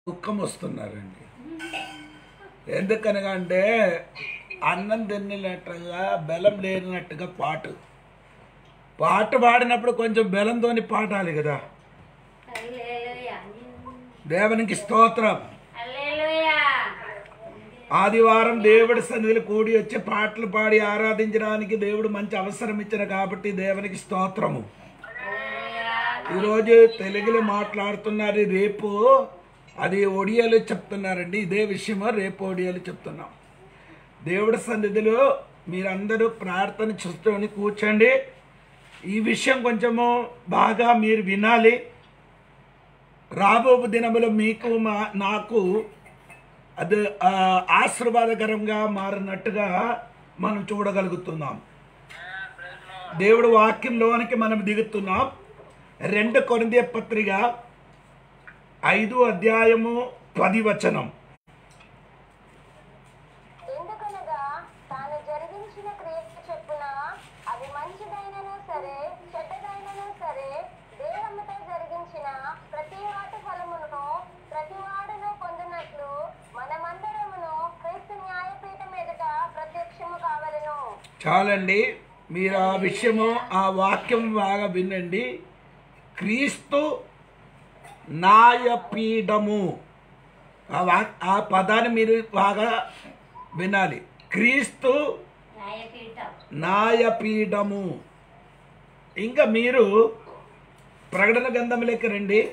దుఃఖం వస్తున్నారండి ఎందుకనగా అంటే అన్నం తిన్నట్టుగా బెల్లం లేనట్టుగా పాటు పాట పాడినప్పుడు కొంచెం బెల్లంతోని పాడాలి కదా హల్లెలూయా దేవునికి స్తోత్రం హల్లెలూయా ఆదివారం దేవుడి సన్నిధిలో కూడి వచ్చి పాటలు పాడి ఆరాధించడానికి దేవుడు మంచి అవసరం ఇచ్చిన కాబట్టి దేవునికి స్తోత్రము హల్లెలూయా ఈరోజు తెలుగులో మాట్లాడుతున్నారు రేపు అది ఒడియాలు చెప్తున్నారండి ఇదే విషయమో రేపు ఒడియాలు చెప్తున్నాం దేవుడి సన్నిధిలో మీరందరూ ప్రార్థన చూసుకొని కూర్చోండి ఈ విషయం కొంచెము బాగా మీరు వినాలి రాబో దినములో మీకు మా నాకు అది ఆ, ఆశీర్వాదకరంగా మారినట్టుగా మనం చూడగలుగుతున్నాం దేవుడు వాక్యంలోనికి మనం దిగుతున్నాం రెండు కొరింథీ పత్రిక ఐదు అధ్యాయము పది వచనం ఎందుకనగా తాను జరిగించిన క్రియ చెప్పున అది మంచిదైనను సరే చెడ్డదైనను సరే దేహముతో జరిగించిన ప్రతి వాటి ఫలమును ప్రతి వాడును పొందినట్లు మనమందరమును క్రీస్తు న్యాయపీఠం ఎదుట ప్రత్యక్షము కావలను చాలండి మీరు ఆ విషయము ఆ వాక్యం బాగా వినండి క్రీస్తు నాయపీఠము ఆ వా ఆ పదాన్ని మీరు బాగా వినాలి క్రీస్తు న్యాయపీఠం నాయపీఠము ఇంకా మీరు ప్రకటన గంధంలోకి రండి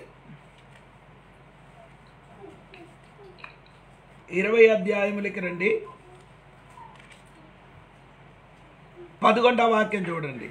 ఇరవై అధ్యాయములకి రండి పదకొండవ వాక్యం చూడండి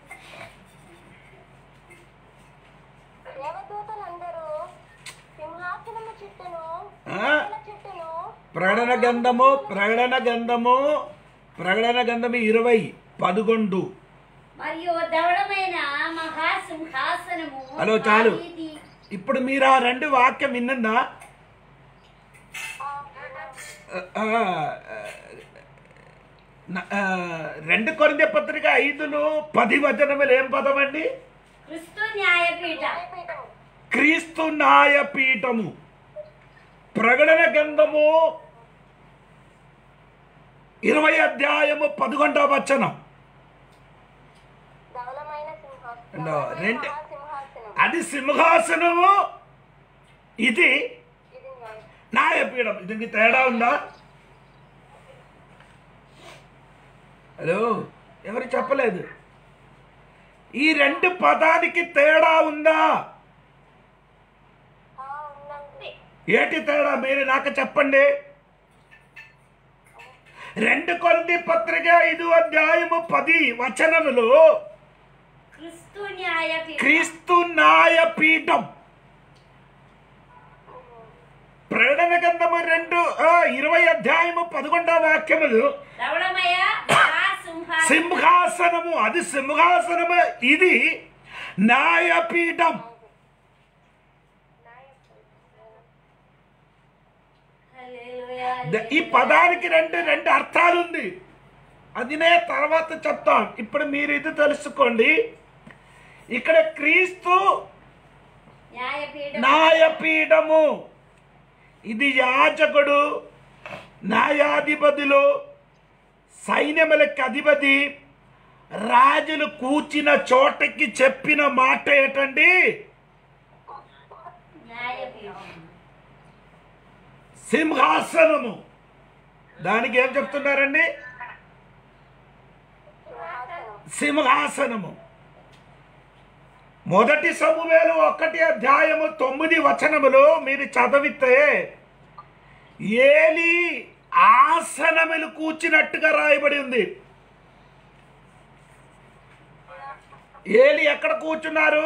దేవదూతలందరూ సింహాసనము చుట్టూను ఆ? పూల చుట్టూను ప్రకటన గంధము ప్రకటన గంధము ప్రకటన గంధము ఇరవై పదకొండు మరియు దవడమైన మహాసింహాసనము హలో, చాలు. దావీది ఇప్పుడు మీరు ఆ రెండు వాక్యం విన్నందా ఆ, న- ఆ, రెండు కొరింథీ పత్రిక ఐదులో పది వచనములు ఏం పదం అండి క్రీస్తు న్యాయపీఠం న్యాయపీఠం క్రీస్తు నాయపీఠము ప్రకటన గ్రంథము ఇరవై అధ్యాయము పదకొండవ వచనం ధవలమైన సింహాసనం No, రెండు- సింహాసనం అది సింహాసనము ఇది ఇది న్యాయం నాయపీఠం దీనికి తేడా ఉందా హలో ఎవరు చెప్పలేదు ఈ రెండు పదానికి తేడా ఉందా ఆ, ఉందండి ఏటి తేడా మీరు నాకు చెప్పండి రెండు కొరింథీ పత్రిక ఐదు అధ్యాయము పది వచనములు క్రీస్తు న్యాయపీఠం క్రీస్తు నాయపీఠం ప్రకటన గ్రంథము రెండు ఆ, ఇరవై అధ్యాయము పదకొండవ వాక్యములు దవడమయ మహాసింహాసనం సింహాసనము అది సింహాసనము ఇది న్యాయపీఠం హల్లెలూయా ద- ఈ పదానికి రెండు రెండు అర్థాలు ఉంది అది నే తర్వాత చెప్తాం ఇప్పుడు మీరు ఇది తెలుసుకోండి ఇక్కడ క్రీస్తు న్యాయపీఠం న్యాయపీఠము ఇది యాజకుడు న్యాయాధిపతులు సైన్యములకు అధిపతి రాజులు కూర్చిన చోటకి చెప్పిన మాట ఏంటండి న్యాయపీఠం సింహాసనము దానికి ఏం చెప్తున్నారండి సింహాసనము మొదటి సమూహేలు ఒకటి అధ్యాయము తొమ్మిది వచనములు మీరు చదివితే ఏలి ఆసనములు కూర్చున్నట్టుగా రాయబడి ఉంది ఏలి ఎక్కడ కూర్చున్నారు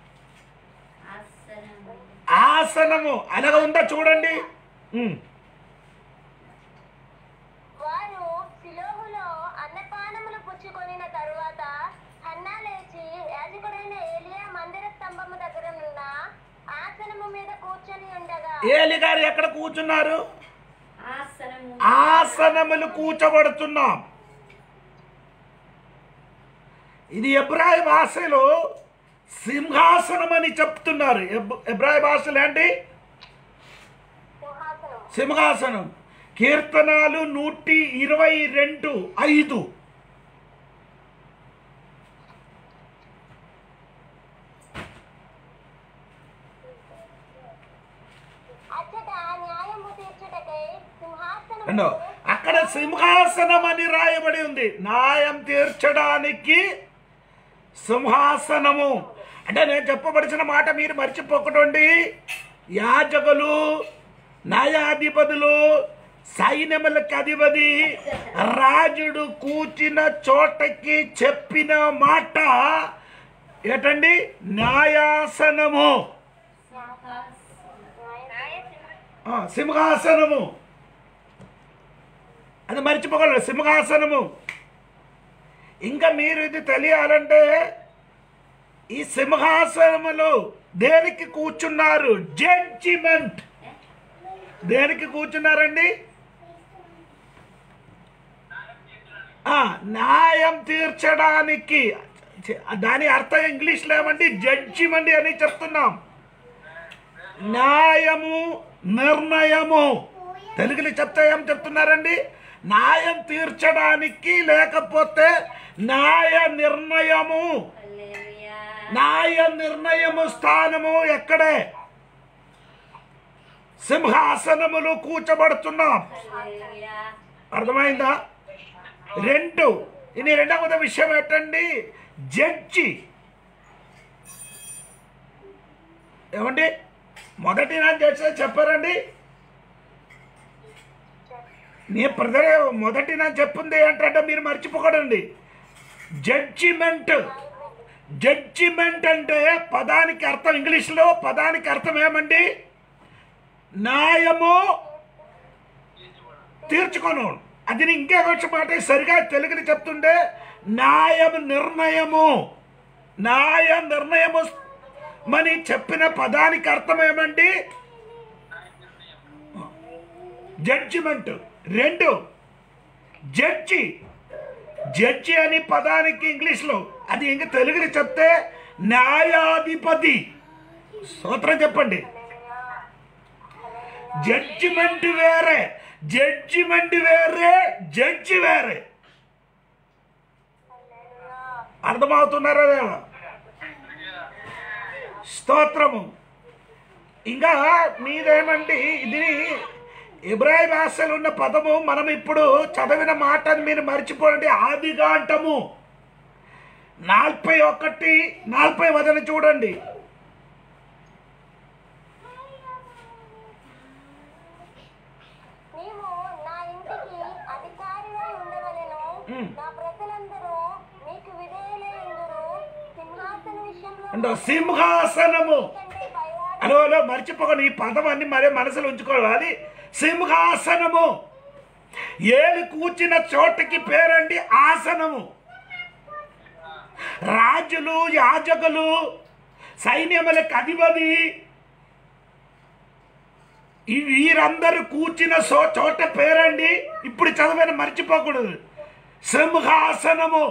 ఆసనము ఆసనము అలాగ ఉందా చూడండి ఉమ్. వారు శిలోహులో అన్నపానములు పుచ్చుకొనిన తరువాత హన్నా లేచి యాజకుడైన ఏలియా మందిర స్తంభము దగ్గర నున్న ఆసనము మీద కూర్చొని ఉండగా ఏలి గారు ఎక్కడ కూర్చున్నారు ఆసనము ఆసనములు కూర్చబడుతున్నాం ఇది ఎబ్రాయి భాషలో సింహాసనం అని చెప్తున్నారు ఎబ్- ఎబ్రాయి భాషలో ఏంటి సింహాసనం కీర్తనాలు నూటి ఇరవై రెండు ఐదు అచ్చట న్యాయము తీర్చుటకై సింహాసనము అండో అక్కడ సింహాసనం అని రాయబడి ఉంది న్యాయం తీర్చడానికి సింహాసనము అంటే నేను చెప్పబడిచిన మాట మీరు మర్చిపోకటండి యాజకులు న్యాయాధిపతులు సైన్యములకు అధిపతి రాజుడు కూర్చిన చోటకి చెప్పిన మాట ఏంటండి న్యాయాసనము ఆ, సింహాసనము అది మర్చిపోగలరు సింహాసనము ఇంకా మీరు ఇది తెలియాలంటే ఈ సింహాసనములో దేనికి కూర్చున్నారు జడ్జిమెంట్ దేనికి కూర్చున్నారండి ఆ, న్యాయం తీర్చడానికి దాని అర్థం ఇంగ్లీష్లో ఏమండి జడ్జిమెంట్ అని చెప్తున్నాం న్యాయము నిర్ణయము తెలుగులో చెప్తే ఏం చెప్తున్నారండి న్యాయం తీర్చడానికి లేకపోతే న్యాయ నిర్ణయము హల్లెలూయా న్యాయ నిర్ణయము స్థానము ఎక్కడే సింహాసనములు కూర్చబడుతున్నాం హల్లెలూయా అర్థమైందా రెండు ఇది రెండవ విషయం ఏంటండి జడ్జి ఏమండి మొదటి నా చేస్తే చెప్పారండి నీ బ్రదర్ మొదటి నా చెప్పింది ఏంటంటే మీరు మర్చిపోకూడదండి జడ్జిమెంట్ జడ్జిమెంట్ అంటే పదానికి అర్థం ఇంగ్లీష్లో పదానికి అర్థం ఏమండి న్యాయము తీర్చుకోను అది నేను ఇంకే వచ్చి మాట సరిగా తెలుగుని చెప్తుంటే న్యాయం నిర్ణయము న్యాయ నిర్ణయము మని చెప్పిన పదానికి అర్థం ఏమండి జడ్జిమెంట్ రెండు జడ్జి జడ్జి అని పదానికి ఇంగ్లీష్లో అది ఇంక తెలుగుని చెప్తే న్యాయాధిపతి సూత్రం చెప్పండి జడ్జిమెంట్ వేరే జడ్జిమెంట్ వేరే జడ్జి వేరే అర్థమవుతున్నారా లేదా? స్తోత్రము ఇంకా మీదేమండి ఇది ఇబ్రాహిం భాషలో ఉన్న పదము మనం ఇప్పుడు చదివిన మాటని మీరు మర్చిపోండి ఆదిగాంటము నలభై ఒకటి నలభై వదన చూడండి నీవు నా ఇంటికి అధికారివై ఉండవలెను మ్. నా ప్రజలందరూ నీకు విధేయులై ఉందురు సింహాసన విషయంలో అంటే సింహాసనము కంటే పైవాడు హలో హలో మర్చిపోకండి ఈ పదం అన్ని మరే మనసులో ఉంచుకోవాలి సింహాసనము ఏలు కూర్చిన చోటకి పేరండి ఆసనము రాజులు యాజకులు సైన్యములకు అధిపతి ఈ వీరందరూ కూర్చిన సో చోట పేరండి ఇప్పుడు చదివిన మర్చిపోకూడదు సింహాసనము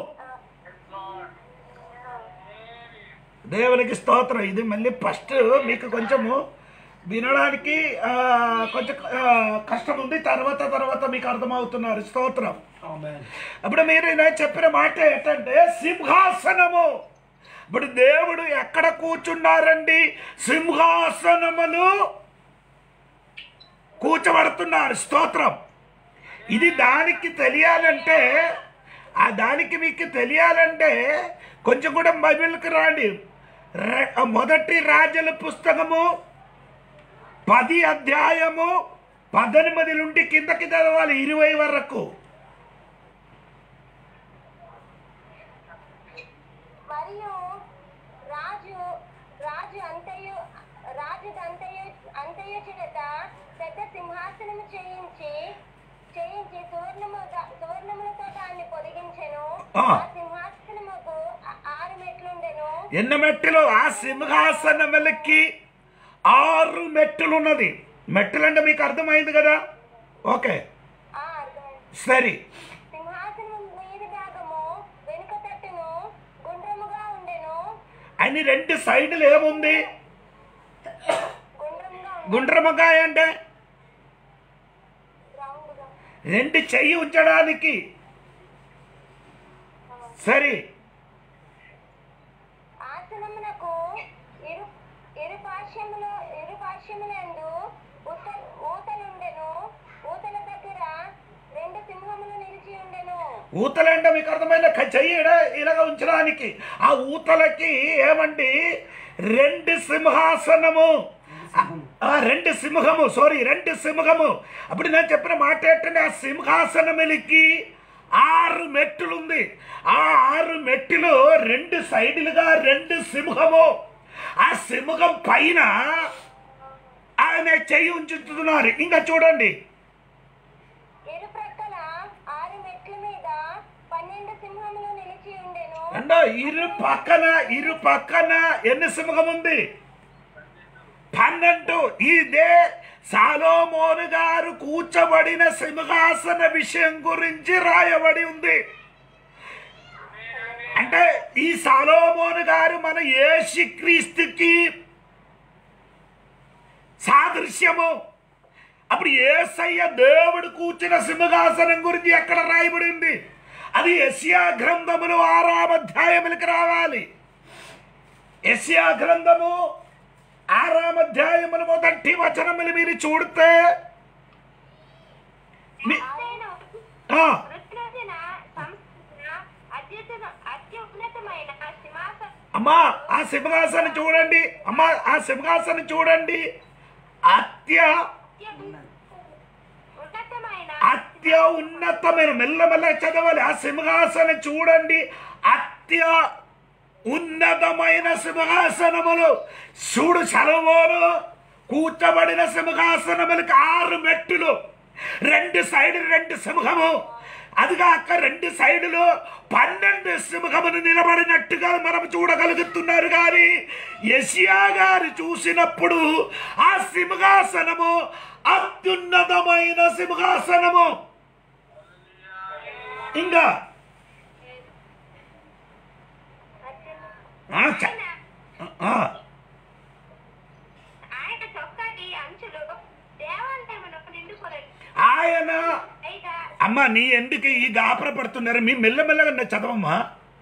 దేవునికి స్తోత్రం ఇది మళ్ళీ ఫస్ట్ మీకు కొంచెము వినడానికి ఆ, కొంచెం ఆ, కష్టం ఉంది తర్వాత తర్వాత మీకు అర్థమవుతున్నారు స్తోత్రం అప్పుడు మీరు నేను చెప్పిన మాట ఏంటంటే సింహాసనము ఇప్పుడు దేవుడు ఎక్కడ కూర్చున్నారండి సింహాసనములు కూర్చబడుతున్నారు స్తోత్రం ఇది దానికి తెలియాలంటే ఆ దానికి మీకు తెలియాలంటే కొంచెం కూడా బైబిల్కి రాండి రె- మొదటి రాజుల పుస్తకము పది అధ్యాయము పద్దెనిమిది నుండి కిందకి చదవాలి ఇరవై వరకు మరియు రాజు రాజు అంతయు రాజు అంతయు అంతయు చేత పెద్ద సింహాసనము చేయించి చేయించి సువర్ణము సువర్ణములతో దాన్ని పొదిగించెను ఆ. ఆ సింహాసనముకు ఆ- ఆరు మెట్లుండెను ఎన్న మెట్టులు ఆ సింహాసనములకి ఆరు మెట్టులు ఉన్నది మెట్టులు అంటే మీకు అర్థమైంది కదా ఓకే ఆ అర్థమైంది. సరే సింహాసనం మీది భాగము వెనుక తట్టును గుండ్రముగా ఉండెను అని రెండు సైడులు ఏముంది గుండ్రముగా ఉండే గుండ్రమకాయ అంటే రెండు చెయ్యి ఉంచడానికి సరే ఆసనమునకు ఇరు ఇరు పార్శ్వములు ఇరు పార్శ్వములందు ఊత ఊతలుండెను ఊతల దగ్గర రెండు సింహములు నిలిచి ఉండెను ఊతలంటే మీకు అర్థమైన చెయ్యి ఇడ- ఇలాగ ఉంచడానికి ఆ ఊతలకి ఏమండి రెండు సింహాసనము ఆ రెండు సింహము సారీ రెండు సింహము అప్పుడు నేను చెప్పిన మాట ఏంటంటే ఆ సింహాసనములకి ఆరు మెట్టులు ఉంది ఆ ఆరు మెట్టులు రెండు సైడులుగా రెండు సింహము ఆ సింహం పైన ఆయన చెయ్యి ఉంచుతున్నారు ఇంకా చూడండి ఇరు ప్రక్కల ఆరు మెట్ల మీద పన్నెండు సింహములు నిలిచి ఉండెను అంటే ఇరు పక్కన ఇరు పక్కన ఎన్ని సింహం ఉంది పన్నెండు ఇదే సాలోమోను గారు కూర్చబడిన సింహాసన విషయం గురించి రాయబడి ఉంది అంటే ఈ సాలోమోను గారు మన యేసుక్రీస్తుకి సాదృశ్యము అప్పుడు ఏసయ్య దేవుడు కూర్చున్న సింహాసనం గురించి ఎక్కడ రాయబడి ఉంది అది ఎస్యా గ్రంథములు ఆరామ అధ్యాయములకు రావాలి ఎస్యా గ్రంథము ఆరామ అధ్యాయములు మొదటి వచనములు మీరు చూడితే మీ- ఆయన ఆ, వృత్తిన సంస్కృతిన అత్యున్నత అత్యున్నతమైన సింహాసన అమ్మా ఆ సింహాసనం చూడండి అమ్మా ఆ సింహాసనం చూడండి అత్య ఉన్నతమైన అత్య ఉన్నతమైన మెల్లమెల్ల చదవాలి ఆ సింహాసనం చూడండి అత్య ఉన్నతమైన సింహాసనములు చూడు చలవోను కూర్చబడిన సింహాసనములకు ఆరు మెట్టులు రెండు సైడు రెండు సింహము అదిగాక రెండు సైడులు పన్నెండు సింహమును నిలబడినట్టుగా మనం చూడగలుగుతున్నారు కానీ యసియా గారు చూసినప్పుడు ఆ సింహాసనము అత్యున్నతమైన సింహాసనము ఇంకా ఆ, చ- ఆ, ఆయన చొక్కాకి అంచులు దేవాలయమును నిండుకొనెను ఆయన పైగా అమ్మ నీ ఎందుకు ఈ గాపర పడుతున్నారు మీ మెల్లమెల్లగా నా చదవమ్మా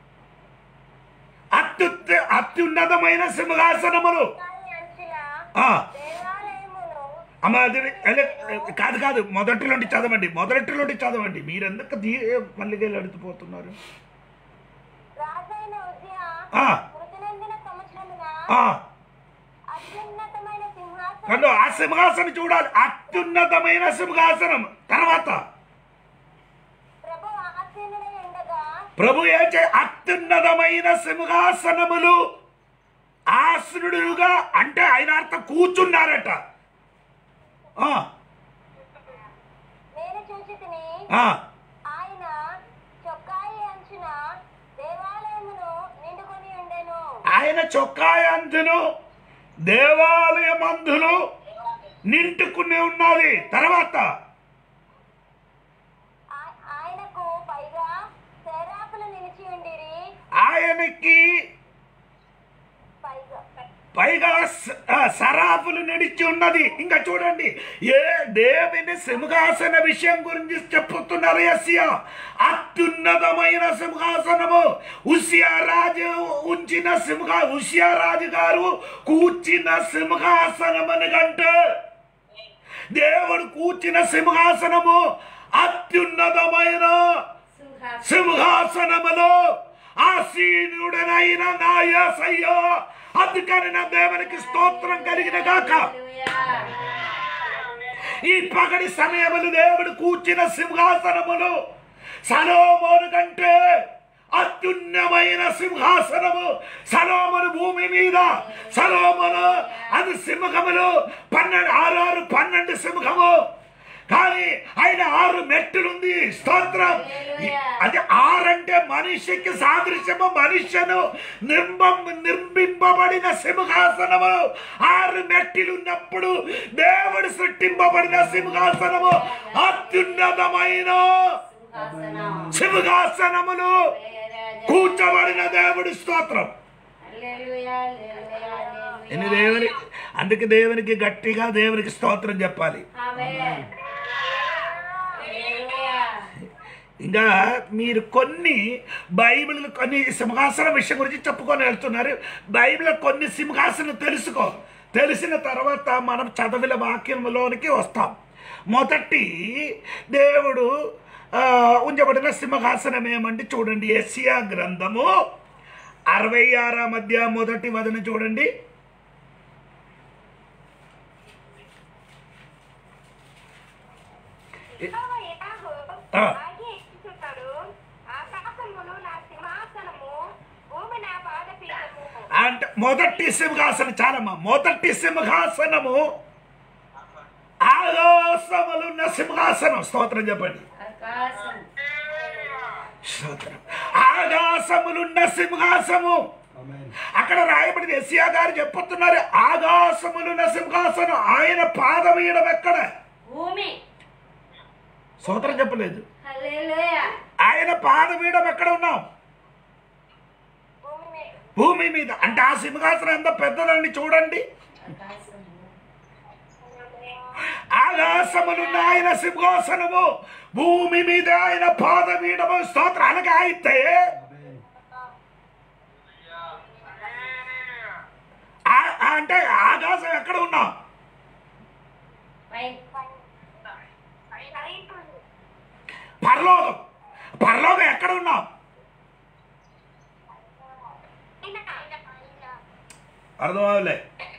అత్యుత్త అత్యున్నతమైన సింహాసనములు కాని అంచుల ఆ, దేవాలయమును అమ్మ అది అదే, కాదు కాదు మొదటి నుండి చదవండి మొదటి నుండి చదవండి మీరెందుకు దీ మళ్ళీ అడుగుతుపోతున్నారు రాజైన ఉద్య ఆ, మృతునందిన సంవత్సరమున ఆ, అత్యున్నతమైన సింహాసనం కళ్ళు ఆ సింహాసనం చూడాలి అత్యున్నతమైన సింహాసనం తర్వాత ప్రభు ఆసీనుడై ఉండగా ప్రభు ఏం చే అత్యున్నతమైన సింహాసనములు ఆసనుడుగా అంటే ఆయన అర్థం కూర్చున్నారట ఆ, నేను చూచి తిని ఆ, ఆయన చొక్కాయి అంచున దేవాలయమును నిండుకొని ఉండెను ఆయన చొక్కాయందును దేవాలయమందులు నింటుకుని ఉన్నది తర్వాత ఆ- ఆయనకు పైగా శరాపులు నిలిచి ఉండిరి ఆయనకి పైగా పైగా స- ఆ, సరాపులు నడిచి ఉన్నది ఇంకా చూడండి ఏ దేవుని సింహాసన విషయం గురించి చెప్పుతున్నారు ఎస్యా అత్యున్నతమైన సింహాసనము ఉసియా రాజు ఉంచిన సింహ ఉసియా రాజు గారు కూర్చిన సింహాసనమని కంటే దేవుడు కూర్చిన సింహాసనము అత్యున్నతమైన సింహాసనం సింహాసనములో ఆసీనుడనైన నా యేసయ్య అందుకని నా దేవునికి స్తోత్రం కలిగిన గాక హల్లెలూయా ఈ పగడి సమయములు దేవుడు కూర్చిన సింహాసనములు సలోమోను కంటే అత్యున్నమైన సింహాసనము సలోమను భూమి మీద సలోమను అది సింహములు పన్నెండు ఆరు పన్నెండు సింహము కానీ ఆయన ఆరు మెట్టులుంది స్తోత్రం అది ఆరంటే మనిషికి సాదృశ్యము మనుష్యను నిర్మం నిర్మింపబడిన సింహాసనము ఆరు మెట్టిలున్నప్పుడు దేవుడు సృష్టింపబడిన సింహాసనము అత్యున్నతమైన సింహాసనం సింహాసనములు కూర్చోబడిన దేవుడి స్తోత్రం హల్లెలూయా హల్లెలూయా ఎన్ని హల్లెలూయా దేవుని అందుకే దేవునికి గట్టిగా దేవునికి స్తోత్రం చెప్పాలి ఆమేన్ హల్లెలూయా ఇంకా మీరు కొన్ని బైబిల్ కొన్ని సింహాసనం విషయం గురించి చెప్పుకొని వెళ్తున్నారు బైబిల్ కొన్ని సింహాసనం తెలుసుకో తెలిసిన తర్వాత మనం చదివిన వాక్యంలోనికి వస్తాం మొదటి దేవుడు ఆ, ఉంచబడిన సింహాసనం ఏమంటే చూడండి ఎస్సియా గ్రంథము అరవై ఆరా మధ్య మొదటి వదన చూడండి యెహోవా ఇలాగూ ఆ. ఆజ్ఞ ఇచ్చుచున్నాడు. ఆకాశమును నా సింహాసనము, భూమి నా పాదపీఠము. అంటే మొదటి సింహాసనం చాలమ్మా మొదటి సింహాసనము ఆకాశములున్న సింహాసనం స్తోత్రం చెప్పండి ఆకాశం స్తోత్రం ఆకాశములున్న సింహాసము అక్కడ రాయబడింది ఎస్సియా గారు చెప్పుతున్నారు ఆకాశములున్న సింహాసనం ఆయన పాదవీయడం ఎక్కడ భూమి స్తోత్రం చెప్పలేదు హల్లెలూయా ఆయన పాదవీయడం ఎక్కడ ఉన్నాం భూమి మీద. భూమి మీద అంటే ఆ సింహాసనం ఎంత పెద్దదండి చూడండి ఆకాశం ఆకాశములున్న ఆయన సింహాసనము భూమి మీద ఆయన పాదవీయడము స్తోత్రం అనగా అయితే ఆ- ఆ అంటే ఆకాశం ఎక్కడ ఉన్నాం పై పైన ఉంది. పరలోకం పరలోకం ఎక్కడ ఉన్నాం పైన. అర్థం అవలే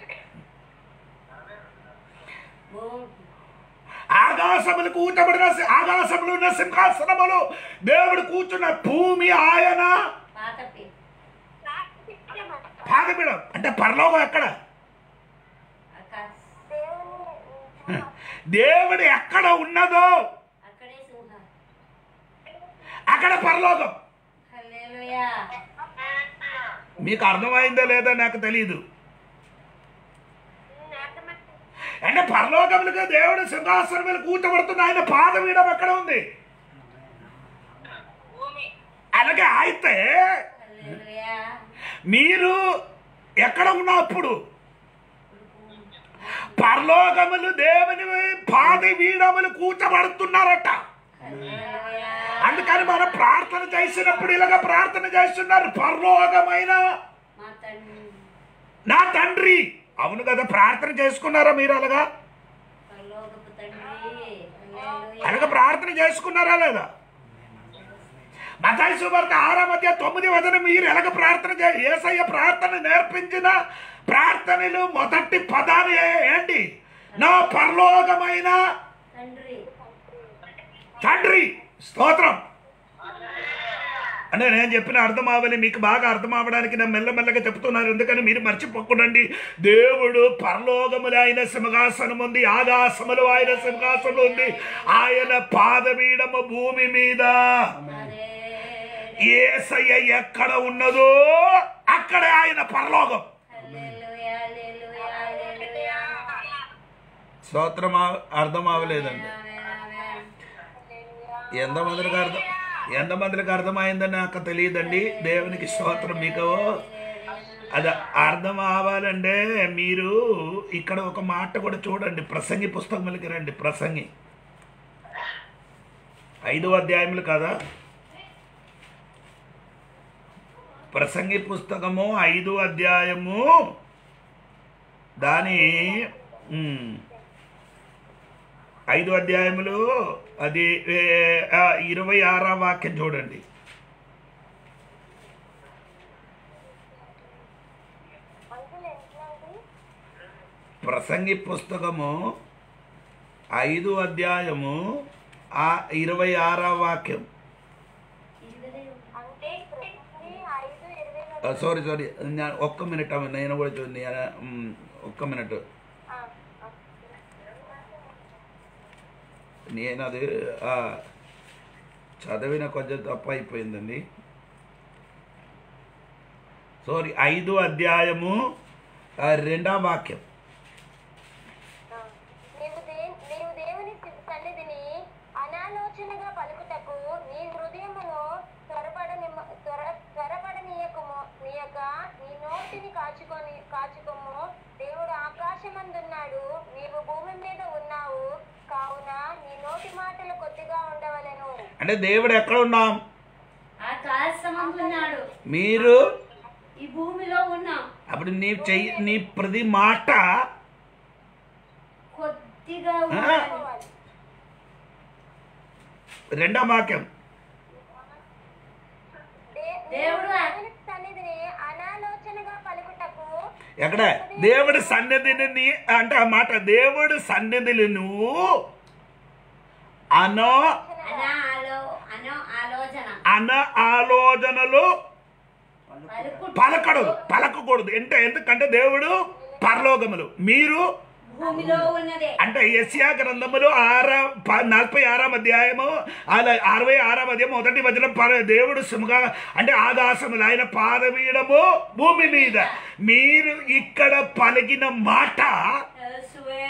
భూమి ఆకాశములు కూర్చబడిన సి- ఆకాశములు ఉన్న సింహాసనములు దేవుడు కూర్చున్న భూమి ఆయన పాత పీ రాక్షసము. పాదపీడం అంటే పరలోకం ఎక్కడ ఆకాశం దేవుని దేవుడు ఎక్కడ ఉన్నదో అక్కడే సింహం అక్కడ పరలోకం హల్లెలూయా మీకు అర్థమైందో లేదో నాకు తెలియదు అర్థమైంది. అంటే పరలోకములుగా దేవుడు సింహాసనం మీద కూర్చోబడుతున్న ఆయన పాదపీడం ఎక్కడ ఉంది భూమి. అలాగే అయితే హల్లెలూయా మీరు ఎక్కడ ఉన్నప్పుడు పరలోకములు దేవుని పాద వీడములు కూర్చబడుతున్నారట హల్లెలూయా అందుకని మనం ప్రార్థన చేసినప్పుడు ఇలాగ ప్రార్థన చేస్తున్నారు పరలోకమైన మా తండ్రి నా తండ్రి అవును కదా ప్రార్థన చేసుకున్నారా మీరు అలాగా పరలోకపు తండ్రి హల్లెలూయా అలాగ ప్రార్థన చేసుకున్నారా లేదా మతాయి సువార్త ఆరో మధ్య తొమ్మిది వదన మీరు ఎలాగ ప్రార్థన చే ఏసయ్య ప్రార్థన నేర్పించిన ప్రార్థనలు మొదటి పదాలు ఏ- ఏంటి నా పరలోకమైన తండ్రి తండ్రి స్తోత్రం అంటే నేను చెప్పిన అర్థం అవ్వాలి మీకు బాగా అర్థం అవ్వడానికి నేను మెల్లమెల్లగా చెప్తున్నాను ఎందుకని మీరు మర్చిపోకండి దేవుడు పరలోకములు ఆయన సింహాసనం ఉంది ఆకాశములు ఆయన సింహాసనం ఉంది ఆయన పాదపీడము భూమి మీద అదే ఏసయ్య ఎక్కడ ఉన్నదో అక్కడే ఆయన పరలోకం హల్లెలూయా హల్లెలూయా హల్లెలూయా స్తోత్రం అర్థం అవ్వలేదండి ఆమేన్ ఆమేన్ ఎంతమందికి అర్థం ఎంతమందికి అర్థమైందని నాకు తెలియదండి దేవునికి స్తోత్రం మీకు అది అర్థం అవ్వాలంటే మీరు ఇక్కడ ఒక మాట కూడా చూడండి ప్రసంగి పుస్తకములకి రండి ప్రసంగి ఐదో అధ్యాయములు కదా ప్రసంగి పుస్తకము ఐదో అధ్యాయము దాని ఉమ్, ఐదు అధ్యాయములు అది ఏ, ఆ, ఇరవై ఆరో వాక్యం చూడండి అంకుల్ ఎట్లా అంకుల్? ప్రసంగి పుస్తకము ఐదు అధ్యాయము ఆ ఇరవై ఆరో వాక్యం అంటే ప్రతి ఐదు ఇరవై సారీ సారీ ఒక్క మినిట్ అమ్మ, నేను కూడా చూడండి ఒక్క మినిట్ ఆ, ఆ. నేను అది ఆ, చదివిన కొంచెం తప్పు అయిపోయిందండి సారీ ఐదు అధ్యాయము ఆ, రెండో వాక్యం ఆ. నీవు దే- నీవు దేవుని సన్నిధిని అనాలోచనగా పలుకుటకు నీ హృదయమును త్వరపడని త్వర త్వరపడనీయకము నీయక నీ నోటిని కాచుకొని కాచుకొమ్ము దేవుడు ఆకాశమందున్నాడు నీవు భూమి మీద ఉన్నావు కావున నీ నోటి మాటలు కొద్దిగా ఉండవలెను అంటే దేవుడు ఎక్కడ ఉన్నాం ఆకాశమందున్నాడు మీరు ఈ భూమిలో ఉన్నాం అప్పుడు నీ చెయ్యి నీ ప్రతి మాట కొద్దిగా ఆ? ఉండాలి. రెండో వాక్యం దే- దేవుడు దేవుని సన్నిధిని అనాలోచనగా పలుకుటకు ఎక్కడ దేవుడి సన్నిధిని నీ అంటే ఆ మాట దేవుడి సన్నిధిని నువ్వు అనో అనా ఆలో అనో ఆలోచన అన ఆలోచనలు పలుకు పలకడదు పలకకూడదు అంటే ఎందుకంటే దేవుడు పరలోకములు మీరు భూమిలో ఉన్నదే అంటే యస్యా గ్రంథములు ఆరా ప- నలభై ఆరాం అధ్యాయము అలా అరవై ఆరాం అధ్యాయం మొదటి వచనం పర దేవుడు సుముగా అంటే ఆకాశములు ఆయన పాదవీయడము భూమి మీద మీరు ఇక్కడ పలికిన మాట యేసువే.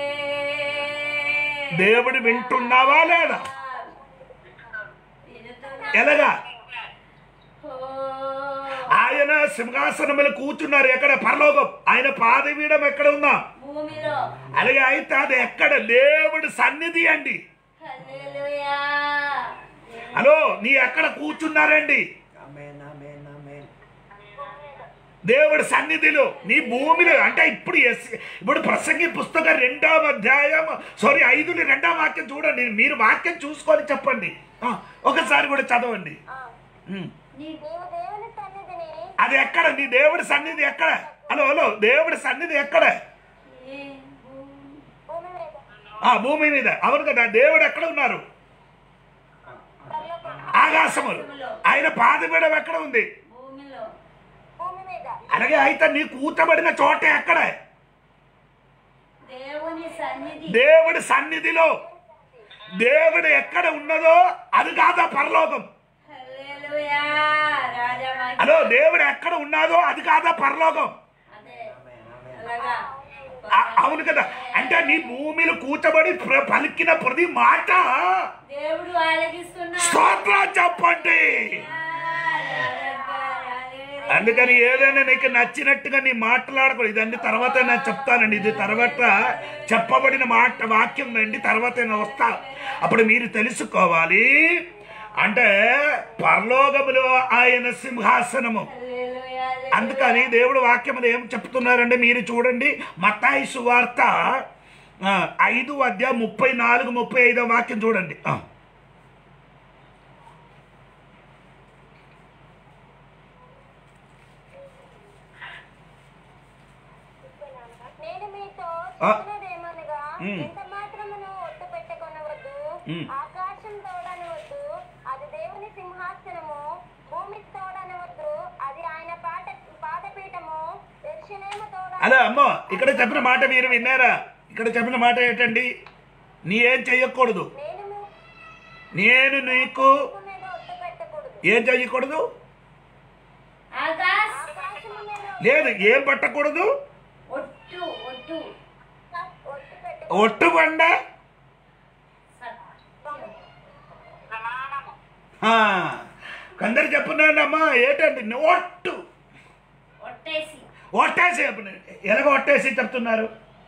దేవుడు వింటున్నావా లేదా వినుతున్నా. ఎలాగా ఓ. ఆయన సింహాసనములు కూర్చున్నారు ఎక్కడ పరలోకం ఆయన పాదవీయడం ఎక్కడ ఉందా భూమిలో అలాగే అయితే అది ఎక్కడ దేవుడి సన్నిధి అండి హల్లెలూయా. హలో నీ ఎక్కడ కూర్చున్నారండి ఆమేన్ ఆమేన్ ఆమేన్ దేవుడి సన్నిధిలో నీ భూమిలో అంటే ఇప్పుడు ఎస్- ఇప్పుడు ప్రసంగి పుస్తకం రెండవ అధ్యాయం సారీ ఐదుని రెండవ వాక్యం చూడండి మీరు వాక్యం చూసుకొని చెప్పండి ఆ, ఒకసారి కూడా చదవండి ఆ, ఉమ్. నీ నీవు దేవుని సన్నిధిని అది ఎక్కడ నీ దేవుడి సన్నిధి ఎక్కడ హలో హలో దేవుడి సన్నిధి ఎక్కడ ఏ భూమి భూమి మీద ఆ భూమి మీద అవును కదా దేవుడు ఎక్కడ ఉన్నారు పరలోకం ఆకాశములు ఆయన పాదపీడం ఎక్కడ ఉంది భూమిలో భూమి మీద అలాగే అయితే నీ కూతబడిన చోట ఎక్కడ దేవుని సన్నిధి దేవుడి సన్నిధిలో దేవుడు ఎక్కడ ఉన్నదో అది కాదా పరలోకం హల్లెలూయా రాజవాక్యం హలో దేవుడు ఎక్కడ ఉన్నాదో అది కాదా పరలోకం అదే ఆమేన్ ఆమేన్ అలాగా ఆ- అవును కదా అంటే నీ భూమిలో కూర్చబడి ప్ర- పలికిన ప్రతి మాట దేవుడు ఆలకిస్తున్నా స్తోత్రం చెప్పండి అందుకని ఏదైనా నీకు నచ్చినట్టుగా నీ మాట్లాడకూడదు ఇదన్నీ తర్వాత నేను చెప్తానండి ఇది తర్వాత చెప్పబడిన మాట వాక్యం అండి తర్వాత నేను వస్తా అప్పుడు మీరు తెలుసుకోవాలి అంటే పరలోకములో ఆయన సింహాసనము అందుకని దేవుడు వాక్యములు ఏం చెప్తున్నారంటే మీరు చూడండి మత్తాయి సువార్త ఆ, ఐదు అధ్యాయం ముప్పై నాలుగు ముప్పై ఐదో వాక్యం చూడండి ఆ. నేను మీతో ఆ. చెప్పినదేమనగా ఉమ్. ఎంత మాత్రమును ఒట్టు పెట్టుకొనవద్దు ఉమ్. ఆకాశం తోడనవద్దు అది దేవుని సింహాసనము భూమి తోడనవద్దు అది ఆయన పాట పాదపీఠము దర్శనేమ తోడ అలా అమ్మో ఇక్కడ చెప్పిన మాట మీరు విన్నారా ఇక్కడ చెప్పిన మాట ఏంటండి నీ ఏం చెయ్యకూడదు నేను మీ నేను నీకు మీద ఒట్టు పెట్టకూడదు ఏం చెయ్యకూడదు ఆకాశ్ ఆకాశము మీద లేదు ఏం పట్టకూడదు ఒట్టు ఒట్టు ఒట్టు పెట్టు ఒట్టు బండ సత్యం ఆ, కొందరు చెప్పున్నానమ్మా ఏంటండి నువ్వు ఒట్టు ఒట్టేసి ఒట్టేసి చెప్పండి ఎలాగ ఒట్టేసి చెప్తున్నారు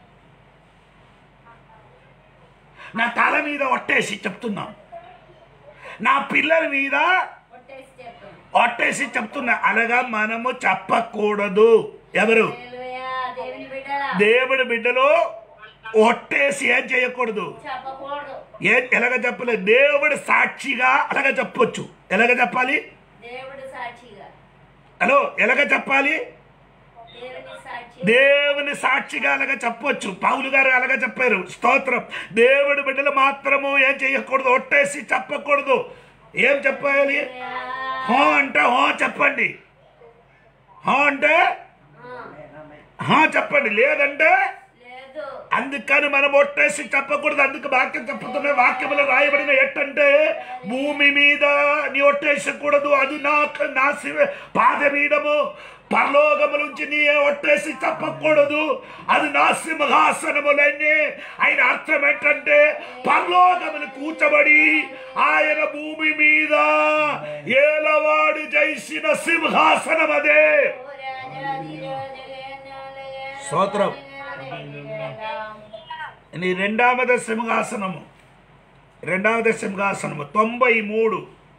నా తల మీద ఒట్టేసి చెప్తున్నాం నా పిల్లల మీద ఒట్టేసి చెప్తాం ఒట్టేసి చెప్తున్నా అలాగా మనము చెప్పకూడదు ఎవరు హల్లెలూయా దేవుని బిడ్డలా దేవుడి బిడ్డలు ఒట్టేసి ఏం చేయకూడదు చెప్పకూడదు ఏ ఎలాగ చెప్పలేదు దేవుడి సాక్షిగా అలాగ చెప్పొచ్చు ఎలాగ చెప్పాలి దేవుడు సాక్షిగా హలో ఎలాగ చెప్పాలి దేవుని సాక్షి దేవుని సాక్షిగా అలాగ చెప్పొచ్చు పౌలు గారు అలాగ చెప్పారు స్తోత్రం దేవుడి బిడ్డలు మాత్రము ఏం చేయకూడదు ఒట్టేసి చెప్పకూడదు ఏం చెప్పాలి హో అంటే హో చెప్పండి హో అంటే ఆ, ఆమేన్ ఆమేన్ హా చెప్పండి లేదంటే లేదు అందుకని మనం ఒట్టేసి చెప్పకూడదు అందుకు వాక్యం చెప్పుతున్న వాక్యములో రాయబడిన ఎట్టంటే భూమి మీద నీ ఒట్టేసకూడదు అది నాకు నా శివ పాదమీడము పరలోకము నుంచి నీ ఒట్టేసి చెప్పకూడదు అది నా సింహాసనములన్నీ ఆయన అర్థం ఏంటంటే పరలోకములు కూర్చబడి ఆయన భూమి మీద ఏలవాడు జైసిన సింహాసనం అదే ఓ రాజాది రాజగణాలయ స్తోత్రం. నీ రెండవద సింహాసనము రెండవది సింహాసనము తొంభై మూడు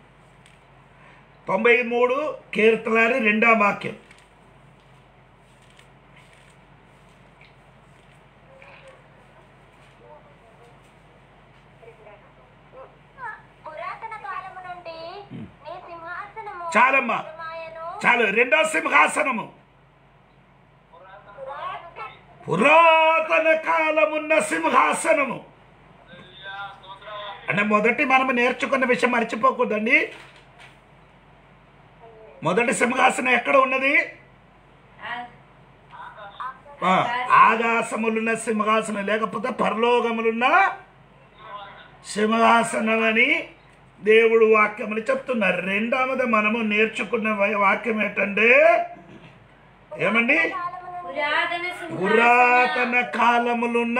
తొంభై మూడు కీర్తనారి రెండవ వాక్యం పురాతన కాలము నుండి నీ సింహాసనము చాలమ్మా మాయను చాలు రెండవ సింహాసనము పురాతన పురాతన కాలమున్న సింహాసనము అంటే మొదటి మనం నేర్చుకున్న విషయం మర్చిపోకూడదండి మొదటి సింహాసనం ఎక్కడ ఉన్నది ఆ, ఆకాశములున్న సింహాసనం లేకపోతే పరలోకములున్న సింహాసనం అని దేవుడు వాక్యములు చెప్తున్నారు రెండవది మనము నేర్చుకున్న వా- వాక్యం ఏంటంటే ఏమండి పురాతన పురాతన కాలములున్న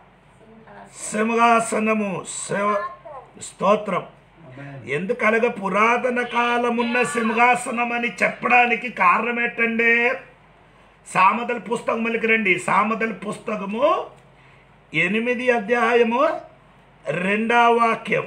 సింహాసనము శివ- స్తోత్రం ఎందుకనగా పురాతన కాలమున్న సింహాసనం అని చెప్పడానికి కారణం ఏంటంటే సామదల పుస్తకములకి రండి సామదల పుస్తకము ఎనిమిది అధ్యాయము రెండవ వాక్యం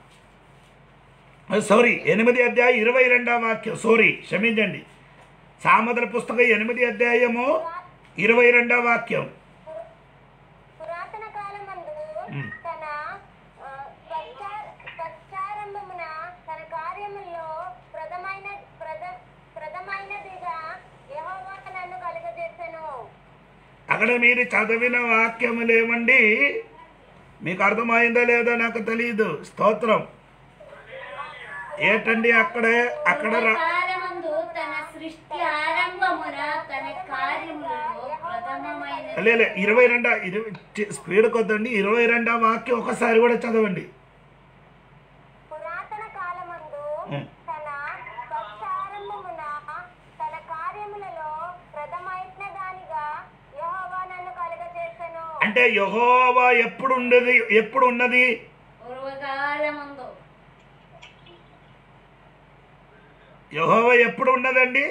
సారీ ఎనిమిది అధ్యాయం ఇరవై రెండవ వాక్యం సారీ క్షమించండి సామదల పుస్తకం ఎనిమిది అధ్యాయము ఇరవై రెండవ వాక్యం పురాతన కాలమందు తన ఆ, ప్రచార- ప్రచారంభమున తన కార్యముల్లో ప్రథమైన ప్రథ ప్రథమైనదిగా యెహోవా నన్ను కలుగజేసెను అక్కడ మీరు చదివిన వాక్యములు ఏమండి మీకు అర్థమైందో లేదో నాకు తెలియదు స్తోత్రం ఏంటండి అక్కడే అక్కడ రా- కాలమందు తన సృష్టి ఆరంభమున తన కార్యములలో ప్రథమమైన లే లే, ఇరవై రెండో ఇరవై చి- స్పీడ్ కొద్దండి ఇరవై రెండో వాక్యం ఒకసారి కూడా చదవండి పురాతన కాలమందు ఉం. తన ప్రచారంభమున తన కార్యములలో ప్రథమైన దానిగా యెహోవా నన్ను కలుగజేసెను అంటే యహోవా ఎప్పుడు ఉండేది ఎప్పుడు ఉన్నది పూర్వకాలమందు యహోవా ఎప్పుడు ఉన్నదండి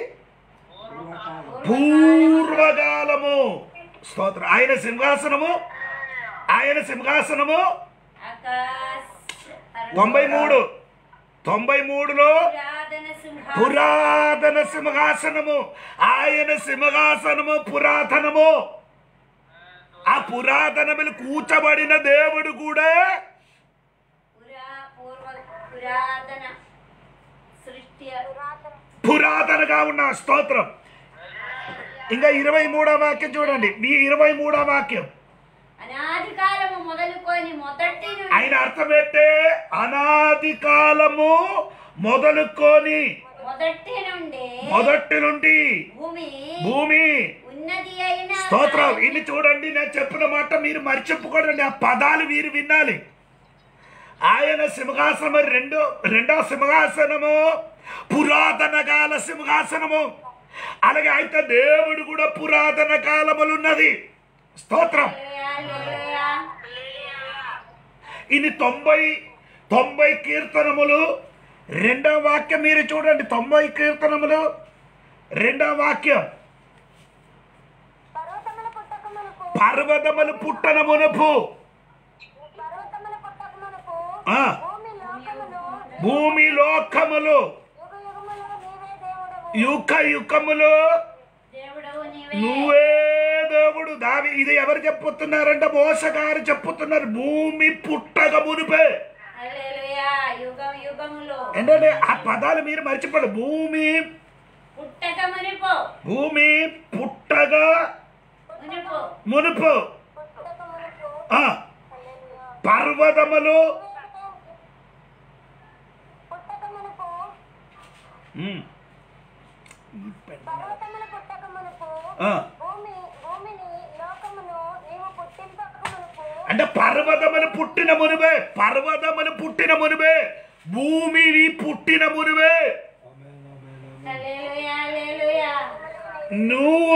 పూర్వకాలము స్తోత్రం ఆయన సింహాసనము ఆయన సింహాసనము ఆకాశ తొంభై మూడు తొంభై మూడులో పురాతన సింహ పురాతన సింహాసనము ఆయన సింహాసనము పురాతనము ఆ పురాతనములు కూర్చబడిన దేవుడు కూడా పురా పూర్వ పురాతన సృష్టి పురాతనగా ఉన్న స్తోత్రం ఇంకా ఇరవై మూడో వాక్యం చూడండి మీ ఇరవై మూడో వాక్యం అనాది కాలము మొదలుకొని మొదటి నుండి ఆయన అర్థం ఏంటే అనాది కాలము మొదలుకొని మొదటి నుండి మొదటి నుండి భూమి భూమి ఉన్నది అయిన స్తోత్రం ఇది చూడండి నేను చెప్పిన మాట మీరు మర్చిపోకూడదండి ఆ పదాలు మీరు వినాలి ఆయన సింహాసనము రెండో రెండో సింహాసనము పురాతన కాల సింహాసనము అలాగే అయితే దేవుడు కూడా పురాతన కాలములున్నది స్తోత్రం హల్లెలూయా, హల్లెలూయా. ఇది తొంభై తొంభై కీర్తనములు రెండవ వాక్యం మీరు చూడండి తొంభై కీర్తనములు రెండవ వాక్యం పర్వతముల పుట్టక మునుపు పర్వతములు పుట్టన మునుపు పర్వతముల పుట్టక మునుపు ఆ, భూమి లోకమును భూమి లోకములు యుగ యుగములు నీవే దేవుడవు యుక యుకములు దేవుడవు నీవే నువ్వే దేవుడు దావి ఇది ఎవరు చెప్పుతున్నారంటే మోసగారు చెప్పుతున్నారు భూమి పుట్టక మునిపే హల్లెలూయా యుగం యుగములో ఏంటంటే ఆ పదాలు మీరు మర్చిపోండి భూమి పుట్టక మునిపో భూమి పుట్టగా మునిపో మునుపు పుట్టక మునుపు ఆ, పర్వతములు పుట్టక మునుపు ఉమ్, పర్వతముల పుట్టక మునుపు ఆ, భూమి భూమిని లోకమును నీవు పుట్టింపక మునుపు అంటే పర్వతములు పుట్టిన మునివే పర్వతములు పుట్టిన మునివే భూమివి పుట్టిన మునివే హల్లెలూయా హల్లెలూయా నువ్వు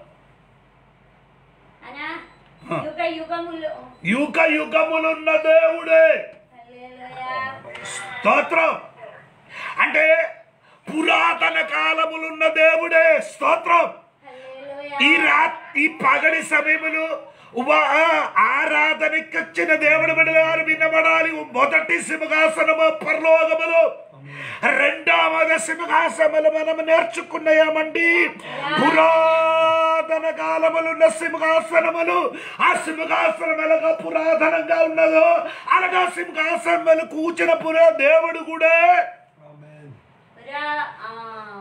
అనా యుగ యుగములో యుగ యుగములున్న దేవుడే హల్లెలూయా స్తోత్రం అంటే పురాతన కాలములున్న దేవుడే స్తోత్రం హల్లెలూయా ఈ రా ఈ పగడి సమయములు ఉప- ఆ, ఆరాధనకి వచ్చిన దేవుడు బిడ్డలారు వినబడాలి మొదటి సింహాసనము పరలోకములు రెండవది సింహాసనములు మనం నేర్చుకున్నాయామండి పురాతన కాలములున్న సింహాసనములు ఆ సింహాసనములుగా పురాతనంగా ఉన్నదో అనగా సింహాసనములు కూర్చున్న పురా దేవుడు కూడా ఆమేన్ పురా ఆ,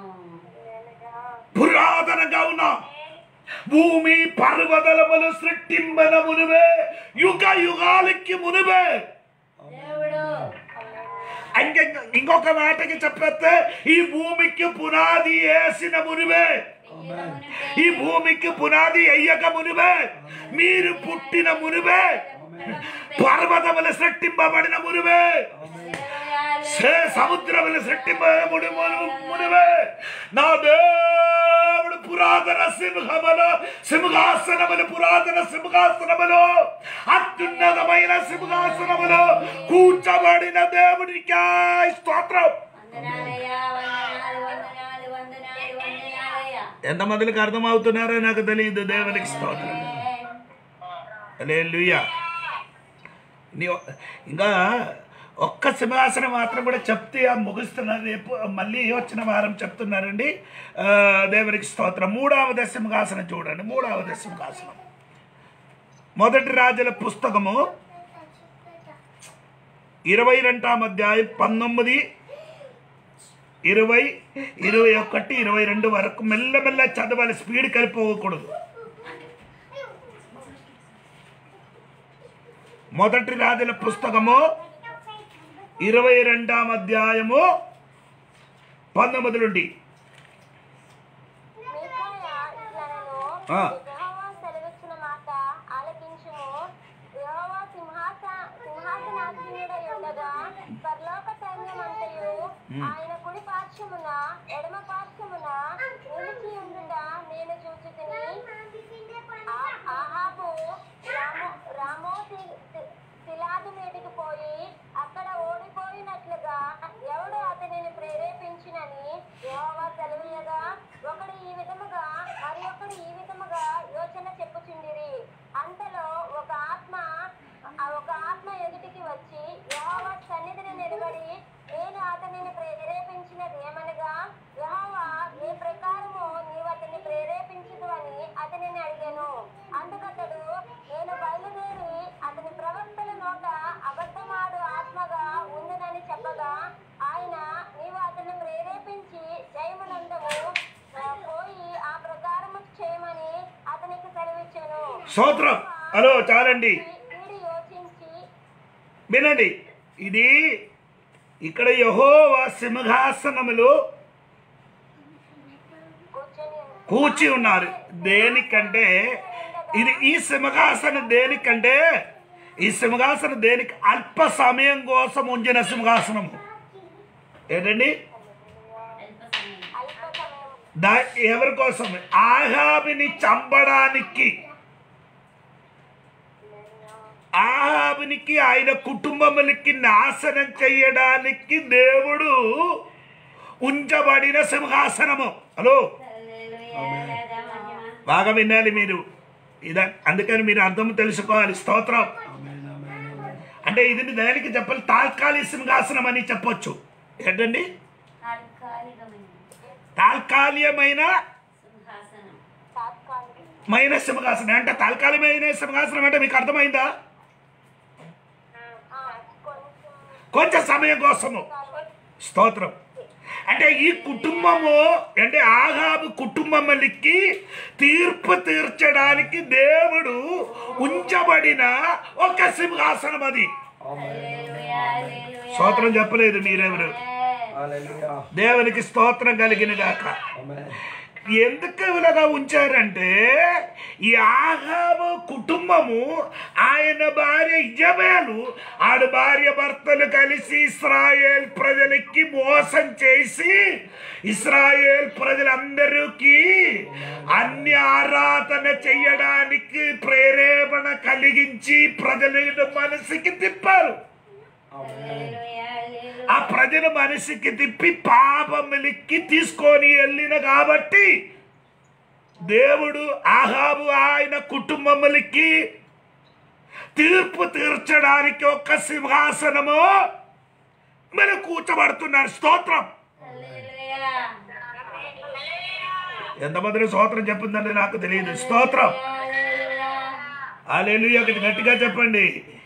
పురాతనంగా ఉన్నా భూమి పర్వతలములు సృష్టింబన మునివే యుగ యుగాలకి మునివే దేవుడు ఇంక- ఇంకొక మాటకి చెప్పేస్తే ఈ భూమికి పునాది వేసిన మునివే ఈ భూమికి పునాది అయ్యక మునివే మీరు పుట్టిన మునివే పర్వతములు సృష్టింపబడిన మునివే సే సముద్రములు సృష్టింపబడి మునివే నా దేవుడు పురాతన సింహములు సింహాసనములు పురాతన సింహాసనములు అత్యున్నతమైన సింహాసనములు కూర్చబడిన దేవుడికి స్తోత్రం వందనాలయ్యా వందనాలు వందనాలు వందనాలు వందనాలయ్యా ఎంతమందికి అర్థమవుతున్నారో నాకు తెలియదు దేవునికి స్తోత్రం హల్లెలూయా నీ ఇంకా ఒక్క సింహాసనం మాత్రం కూడా చెప్తే ఆ ముగుస్తున్నారు రేపు మళ్ళీ వచ్చిన వారం చెప్తున్నారండి ఆ, దేవునికి స్తోత్రం మూడవది సింహాసనం చూడండి మూడవది సింహాసనం మొదటి రాజుల పుస్తకము ఇరవై రెండాం అధ్యాయం పంతొమ్మిది ఇరవై ఇరవై ఒకటి ఇరవై రెండు వరకు మెల్లమెల్ల చదవాలి స్పీడ్ కలిపోకూడదు మొదటి రాజుల పుస్తకము ఇరవై రెండాం అధ్యాయము పంతొమ్మిది నుండి మీకాయా ఇట్లనెను, ఆ. యెహోవా సెలవిచ్చిన మాట ఆలకించుము. యెహోవా సింహాస- సింహాసనాసీనుడై ఉండగా, పరలోక సైన్యమంతయు ఆయన కుడి పార్శ్వమున, ఎడమ పార్శ్వమున నిలిచి ఉండుట నేను చూచితిని. ఆ- ఆహాబు రామో- రామోతి సి- సిలాదు మీదికి పోయి అక్కడ ఓడిపోయినట్లుగా ఎవడు అతనిని ప్రేరేపించినని యెహోవా సెలవీయగా ఒకడు ఈ విధముగా మరి ఒకడు ఈ విధముగా యోచన చెప్పుచుండిరి అంతలో ఒక ఆత్మ ఆ ఒక ఆత్మ ఎదుటికి వచ్చి యెహోవా సన్నిధిని నిలబడి నేను అతనిని ప్రేరేపించినది ఏమనగా యెహోవా ఏ ప్రకారము నీవు అతన్ని ప్రేరేపించదు అని అతనిని అడిగాను అందుకతడు నేను బయలుదేరి అతని ప్రవక్తల నోట అబద్ధమాడు ఆత్మగా ఉందని చెప్పగా ఆయన నీవు అతన్ని ప్రేరేపించి జయమునందము ఆ, పోయి ఆ ప్రకారము చేయమని అతనికి సెలవిచ్చాను స్తోత్రం హలో చాలండి వీడు యోచించి వినండి ఇది ఇక్కడ యహోవా సింహాసనములు కూర్చొని కూర్చి ఉన్నారు దేనికంటే ఇది ఈ సింహాసనం దేనికంటే ఈ సింహాసనం దేనికి అల్ప సమయం కోసం ఉంచిన సింహాసనము ఏంటండి అల్ప సమయం అల్ప సమయం దా ఎవరి కోసం ఆహాబిని చంపడానికి ఆహాబునికి ఆయన కుటుంబములకి నాశనం చేయడానికి దేవుడు ఉంచబడిన సింహాసనము హలో హల్లెలూయా లేదా మహిమ బాగా వినాలి మీరు ఇద అందుకని మీరు అర్థం తెలుసుకోవాలి స్తోత్రం ఆమేన్ ఆమేన్ ఆమేన్ అంటే ఇది దానికి చెప్పాలి తాత్కాలిక సింహాసనం అని చెప్పొచ్చు ఏంటండి తాత్కాలికమైన తాత్కాలికమైన సింహాసనం తాత్కాలిక మైన సింహాసనం అంటే తాత్కాలికమైన సింహాసనం అంటే మీకు అర్థమైందా ఆ, కొంచెం కొంచెం సమయం కోసము స్తోత్రం అంటే ఈ కుటుంబము అంటే ఆహాబు కుటుంబములకి తీర్పు తీర్చడానికి దేవుడు ఉంచబడిన ఒక సింహాసనం అది హల్లెలూయా హల్లెలూయా స్తోత్రం చెప్పలేదు మీరెవరు హల్లెలూయా దేవునికి స్తోత్రం కలిగిన గాక ఆమేన్ ఎందుకు ఇలాగా ఉంచారంటే ఈ ఆహాబు కుటుంబము ఆయన భార్య ఇజబేలు ఆడు భార్య భర్తలు కలిసి ఇస్రాయేల్ ప్రజలకి మోసం చేసి ఇస్రాయేల్ ప్రజలందరికీ అన్ని ఆరాధన చెయ్యడానికి ప్రేరేపణ కలిగించి ప్రజల మనసుకి తిప్పారు హల్లెలూయా హల్లెలూయా ఆ ప్రజల మనసుకి తిప్పి పాపములకి తీసుకొని వెళ్ళిన కాబట్టి దేవుడు ఆహాబు ఆయన కుటుంబములకి తీర్పు తీర్చడానికి ఒక సింహాసనము మీరు కూర్చోబడుతున్నారు స్తోత్రం హల్లెలూయా. ఎంతమంది స్తోత్రం చెప్పిందంటే నాకు తెలియదు స్తోత్రం హల్లెలూయా. అలెలుయ గట్టిగా చెప్పండి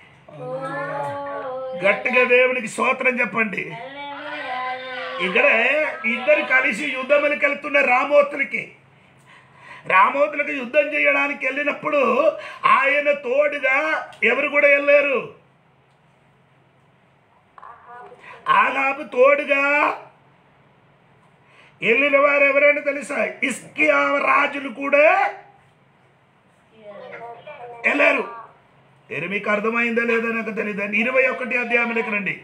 గట్టిగా దేవునికి స్తోత్రం చెప్పండి హల్లెలూయా. ఇక్కడ ఇద్దరు కలిసి యుద్ధములకు వెళ్తున్న రామోతులకి రామోతులకు యుద్ధం చేయడానికి వెళ్ళినప్పుడు ఆయన తోడుగా ఎవరు కూడా వెళ్ళారు ఆగాబు తోడుగా వెళ్ళిన వారు ఎవరైనా తెలుసా ఇస్కియా రాజులు కూడా వెళ్ళారు ఇది మీకు అర్థమైందా లేదా నాకు తెలియదు ఇరవై ఒకటి అధ్యాయంలోకి రండి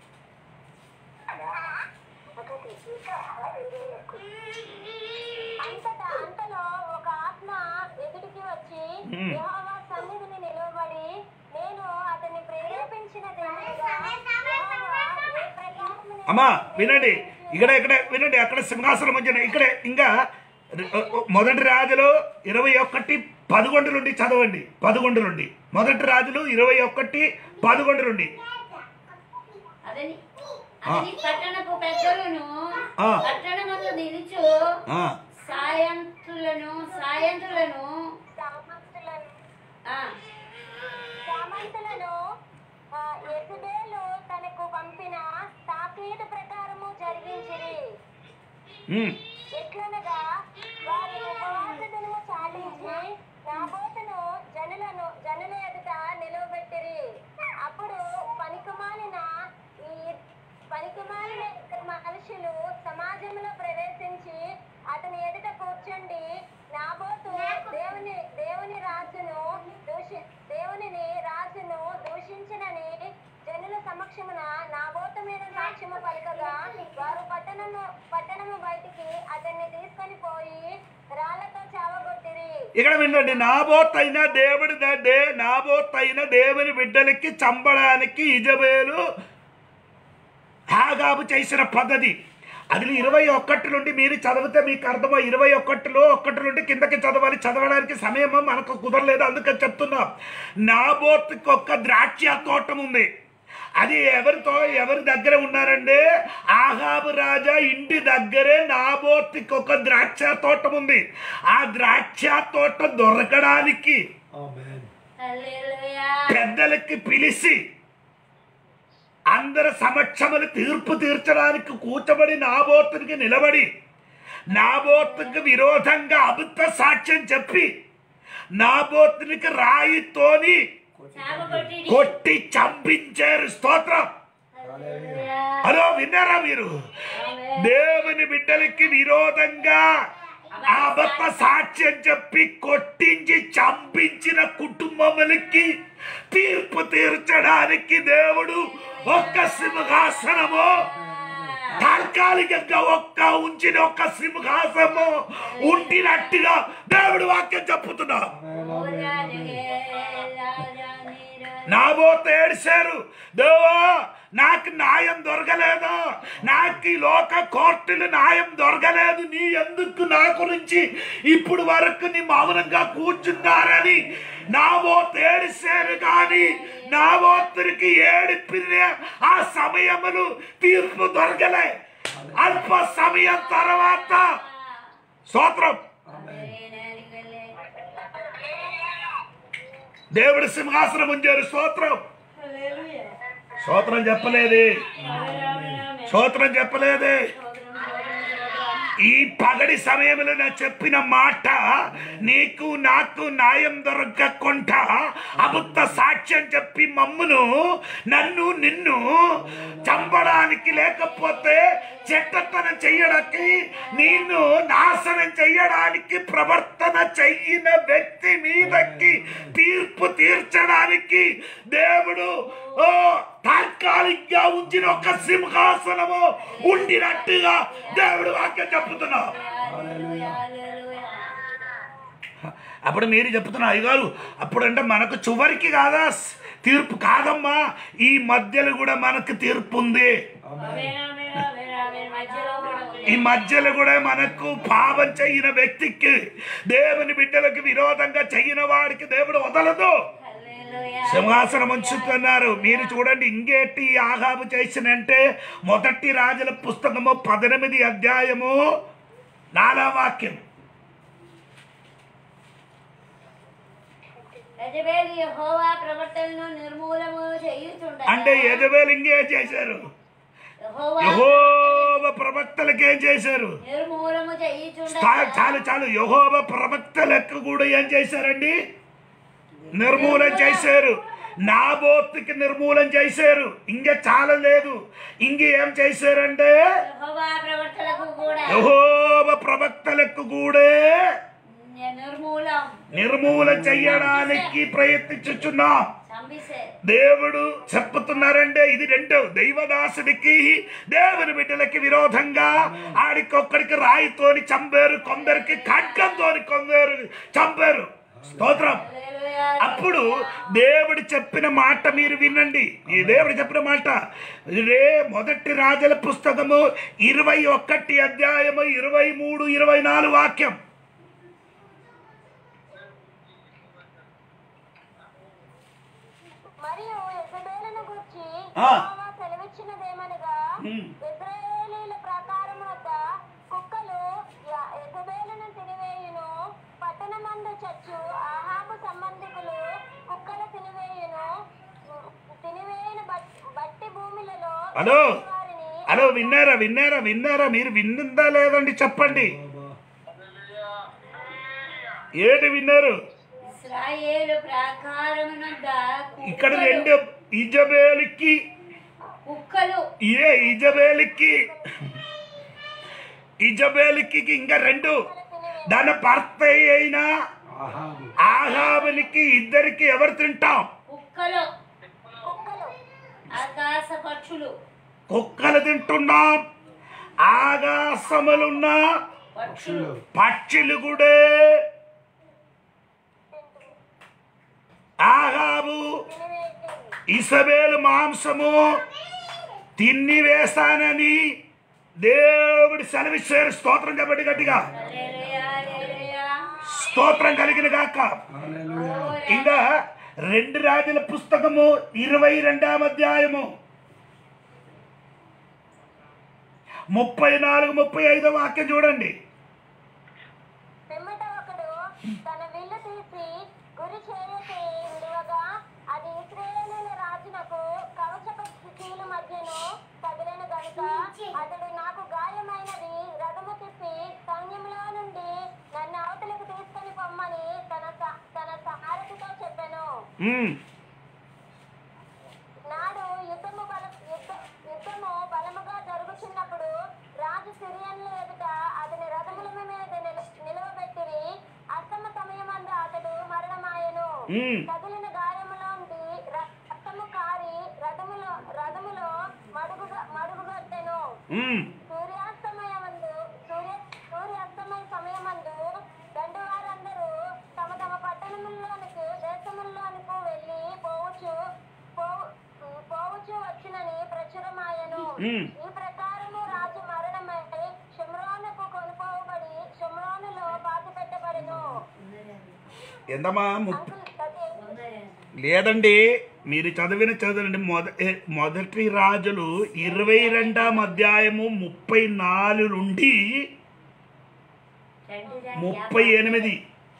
అంతటా అంతలో ఒక ఆత్మ ఎదుటికి వచ్చి మ్మ్. యెహోవా సన్నిధిని నిలవబడి నేను అతన్ని ప్రేరేపించిన దేవునిగా యెహోవా ఏ ప్రకారమున అమ్మా వినండి ఇక్కడ ఇక్కడ వినండి అక్కడ సింహాసనం వచ్చిన ఇక్కడే ఇంకా మొదటి రాజులు ఇరవై ఒకటి పదకొండు నుండి చదవండి పదకొండు నుండి మొదటి రాజులు ఇరవై ఒకటి పదకొండు నుండి అతని ఆ. అతని పట్టణపు పెద్దలను ఆ. పట్టణమందు నిలుచు ఆ, సాయంత్రులను సాయంత్రులను సామంతులను ఆ, సామంతులను ఆ, యెజెబెలు తనకు పంపిన తాకీదు ప్రకారము జరిగించిరి ఉమ్, ఎట్లనగా వారి ఉపవాస దినము చాటించి నాబోతును జనులను జనుల ఎదుట నిలవబెట్టిరి అప్పుడు పనికిమాలిన ఈ పనికిమాలిన ఇద్దరు మనుషులు సమాజంలో ప్రవేశించి అతని ఎదుట కూర్చుండి నాబోతు దేవుని దేవుని రాజును దూషి దేవునిని రాజును దూషించినని జనుల సమక్షమున నాబోతు మీద సాక్ష్యము పలకగా వారు పట్టణము పట్టణము బయటికి అతన్ని తీసుకొని పోయి రాళ్లతో చావగొట్టిరి ఇక్కడ వినండి నాబోత్ అయిన దేవుడి ద- దే నాబోత్ అయిన దేవుని బిడ్డలకి చంపడానికి ఇజబేలు హాగాబు చేసిన పద్ధతి అది ఇరవై ఒక్కటి నుండి మీరు చదివితే మీకు అర్థమో ఇరవై ఒకటిలో ఒక్కటి నుండి కిందకి చదవాలి చదవడానికి సమయం మనకు కుదరలేదు అందుకని చెప్తున్నాం నాబోత్కి ఒక్క ద్రాక్ష తోటం ఉంది అది ఎవరితో ఎవరి దగ్గర ఉన్నారండి ఆహాబు రాజా ఇంటి దగ్గరే నాబోత్కి ఒక ద్రాక్ష తోటం ఉంది ఆ ద్రాక్ష తోట దొరకడానికి Amen. హల్లెలూయా. పెద్దలకి పిలిచి అందరి సమక్షములు తీర్పు తీర్చడానికి కూర్చబడి నాబోతునికి నిలబడి నాబోతుకి విరోధంగా అబద్ధ సాక్ష్యం చెప్పి నాబోతునికి రాయితోని చావగొట్టిరి. కొట్టి చంపించారు స్తోత్రం హల్లెలూయా. హలో విన్నారా మీరు ఆమేన్. దేవుని బిడ్డలకి విరోధంగా ఆ అబద్ధ సాక్ష్యం చెప్పి కొట్టించి చంపించిన కుటుంబములకి తీర్పు తీర్చడానికి దేవుడు ఒక్క సింహాసనము తాత్కాలికంగా ఒక్క ఉంచిన ఒక్క సింహాసనము ఉండినట్టుగా దేవుడు వాక్యం చెప్పుతున్నా ఓ రాజుగే, రాజాని రాజు. నాబోత ఏడిశారు దేవా నాకు న్యాయం దొరకలేదు నాకు ఈ లోక కోర్టులు న్యాయం దొరకలేదు నీ ఎందుకు నా గురించి ఇప్పుడు వరకు నీ మౌనంగా కూర్చున్నారని నాబోత ఏడిశారు కానీ నాబోతురికి ఏడిపిన ఆ సమయములు తీర్పు దొరకలే అల్ప సమయం తర్వాత స్తోత్రం హల్లెలూయా. దేవుడి సింహాసనం ఉంచారు స్తోత్రం హల్లెలూయా. స్తోత్రం చెప్పలేదే హల్లెలూయా. స్తోత్రం చెప్పలేదే స్తోత్రం, స్తోత్రం, స్తోత్రం. ఈ పగడి సమయంలో నా చెప్పిన మాట నీకు నాకు న్యాయం దొరకకుండా అబద్ధ సాక్ష్యం చెప్పి మమ్మును నన్ను నిన్ను చంపడానికి లేకపోతే చెట్టతనం చెయ్యడానికి నిన్ను నాశనం చెయ్యడానికి ప్రవర్తన చెయ్యిన వ్యక్తి మీదకి తీర్పు తీర్చడానికి దేవుడు ఓ తాత్కాలికంగా ఉంచిన ఒక సింహాసనము ఉండినట్టుగా దేవుడు వాక్యం చెప్తున్నా హల్లెలూయా. హల్లెలూయా. అప్పుడు మీరు చెప్తున్నా అయ్యగారు అప్పుడంటే మనకు చివరికి కాదా తీర్పు కాదమ్మా ఈ మధ్యలో కూడా మనకు తీర్పు ఉంది ఆమేన్, ఆమేన్, ఆమేన్, ఆమేన్. మధ్యలో కూడా ఉంది. ఈ మధ్యలో కూడా మనకు పాపం చెయ్యిన వ్యక్తికి దేవుని బిడ్డలకు విరోధంగా చెయ్యిన వాడికి దేవుడు వదలదు హల్లెలూయా. హల్లెలూయా. సింహాసనం ఉంచుతున్నారు మీరు చూడండి ఇంకేటి ఆహాబు చేసినంటే మొదటి రాజుల పుస్తకము పద్దెనిమిది అధ్యాయము నాలా వాక్యం యజబేలు యెహోవా ప్రవర్తనను నిర్మూలము చేయుచుండగా అంటే యజబేలు ఇంకేం చేశారు యెహోవా యహోవ ప్రవక్తలకు ఏం చేశారు నిర్మూలము చా- చేయుచుండగా చాలు చాలు యహోవ ప్రవక్తలకు కూడా ఏం చేశారండి నిర్మూలన చేశారు నాబోత్కి నిర్మూలన చేశారు ఇంక చాలా లేదు ఇంక ఏం చేశారంటే యెహోవా ప్రవర్తనకు కూడా యహోవ ప్రవక్తలకు కూడా నిర్మూలం నిర్మూలన చెయ్యడానికి ప్రయత్నించుచున్నాం చంపిసే దేవుడు చెప్పుతున్నారంటే ఇది రెండు దైవదాసుడికి దేవుని బిడ్డలకి విరోధంగా ఆడికొక్కడికి రాయితోని చంపారు కొందరికి ఖడ్గంతోని కొందరు చంపారు స్తోత్రం హల్లెలూయా. అప్పుడు దేవుడు చెప్పిన మాట మీరు వినండి ఈ దేవుడు చెప్పిన మాట రే మొదటి రాజుల పుస్తకము ఇరవై ఒకటి అధ్యాయము ఇరవై మూడు ఇరవై నాలుగు వాక్యం మరియు యెజబేలును గూర్చి ఆ. యెహోవా సెలవిచ్చినదేమనగా ఉమ్. ఇశ్రాయేలీయుల ప్రాకారం వద్ద కుక్కలు య- యెజబేలును తినివేయును పట్టణమందు చచ్చు ఆహాబు సంబంధికులు కుక్కలు తినివేయును తినివేయని బట్- బట్టి భూమిలలో హలో వారిని హలో విన్నారా విన్నారా విన్నారా మీరు విన్నిందా లేదండి చెప్పండి ఏంటి విన్నారు ఇస్రాయేలు ప్రాకారమునొద్ద ఇక్కడ కుక్కలు- రెండు ఇజబేలికి కుక్కలు ఏ ఇజబేలికి ఇజబేలికి ఇంకా రెండు దాని భర్త అయిన ఆహాబు ఆహాబునికి ఇద్దరికి ఎవరు తింటాం కుక్కలు కుక్కలు ఆకాశ పక్షులు కుక్కలు తింటున్నాం ఆకాశములున్న పక్షులు పక్షులు కూడా ఆహాబు తినివేయును ఇసబేలు మాంసము తిన్ని వేస్తానని దేవుడి సెలవిచ్చారు స్తోత్రం చెప్పండి గట్టిగా హల్లెలూయా, హల్లెలూయా. స్తోత్రం కలిగిన గాక హల్లెలూయా ఇంకా రెండు రాజుల పుస్తకము ఇరవై రెండవ అధ్యాయము ముప్పై నాలుగు ముప్పై ఐదో వాక్యం చూడండి పిమ్మట ఒకడు తన విల్లు తీసి గురి చేయకే విడువగా అది ఇశ్రాయేలీయుల రాజునకు కవచపు కీలు మధ్యను తగిలిన గనుక అతడు నాకు గాయమైనది రథము తిప్పి సైన్యంలో నుండి నన్ను అవతలకు తీసుకొని పొమ్మని తన స- తన సారథితో చెప్పాను ఉమ్, నాడు యుద్ధము బల యుద్ధ యుద్ధము బలముగా జరుగుచున్నప్పుడు రాజు సిరియన్ల ఎదుట అతని రథముల మీద నిల- నిలువబెట్టిరి అస్తమ సమయమందు అతడు మరణమాయెను ఉమ్, తగిలిన గాయములోంటి రక్తము కారి రథములో రథములో మడుగుగా మడుగుగొట్టెను ఉమ్, సూర్యాస్తమయమందు సూర్య సూర్యాస్తమయ సమయమందు దండువారందరూ తమ తమ పట్టణముల్లోనికి దేశముల్లోనికి వెళ్ళి పోవచ్చు పోవు- పోవచ్చు వచ్చునని ప్రచురమాయను ఉమ్. ఈ ప్రకారము రాజు మరణమై షమ్రోనుకు కొనుపోబడి షమ్రోనులో పాతి పెట్టబడెను ఎంతమా ముప్ప అంకుల్ అదే లేదండి మీరు చదివిన చదవండి మొద ఏ- మొదటి రాజులు ఇరవై రెండవ అధ్యాయము ముప్పై నాలుగు నుండి ముప్పై ఎనిమిది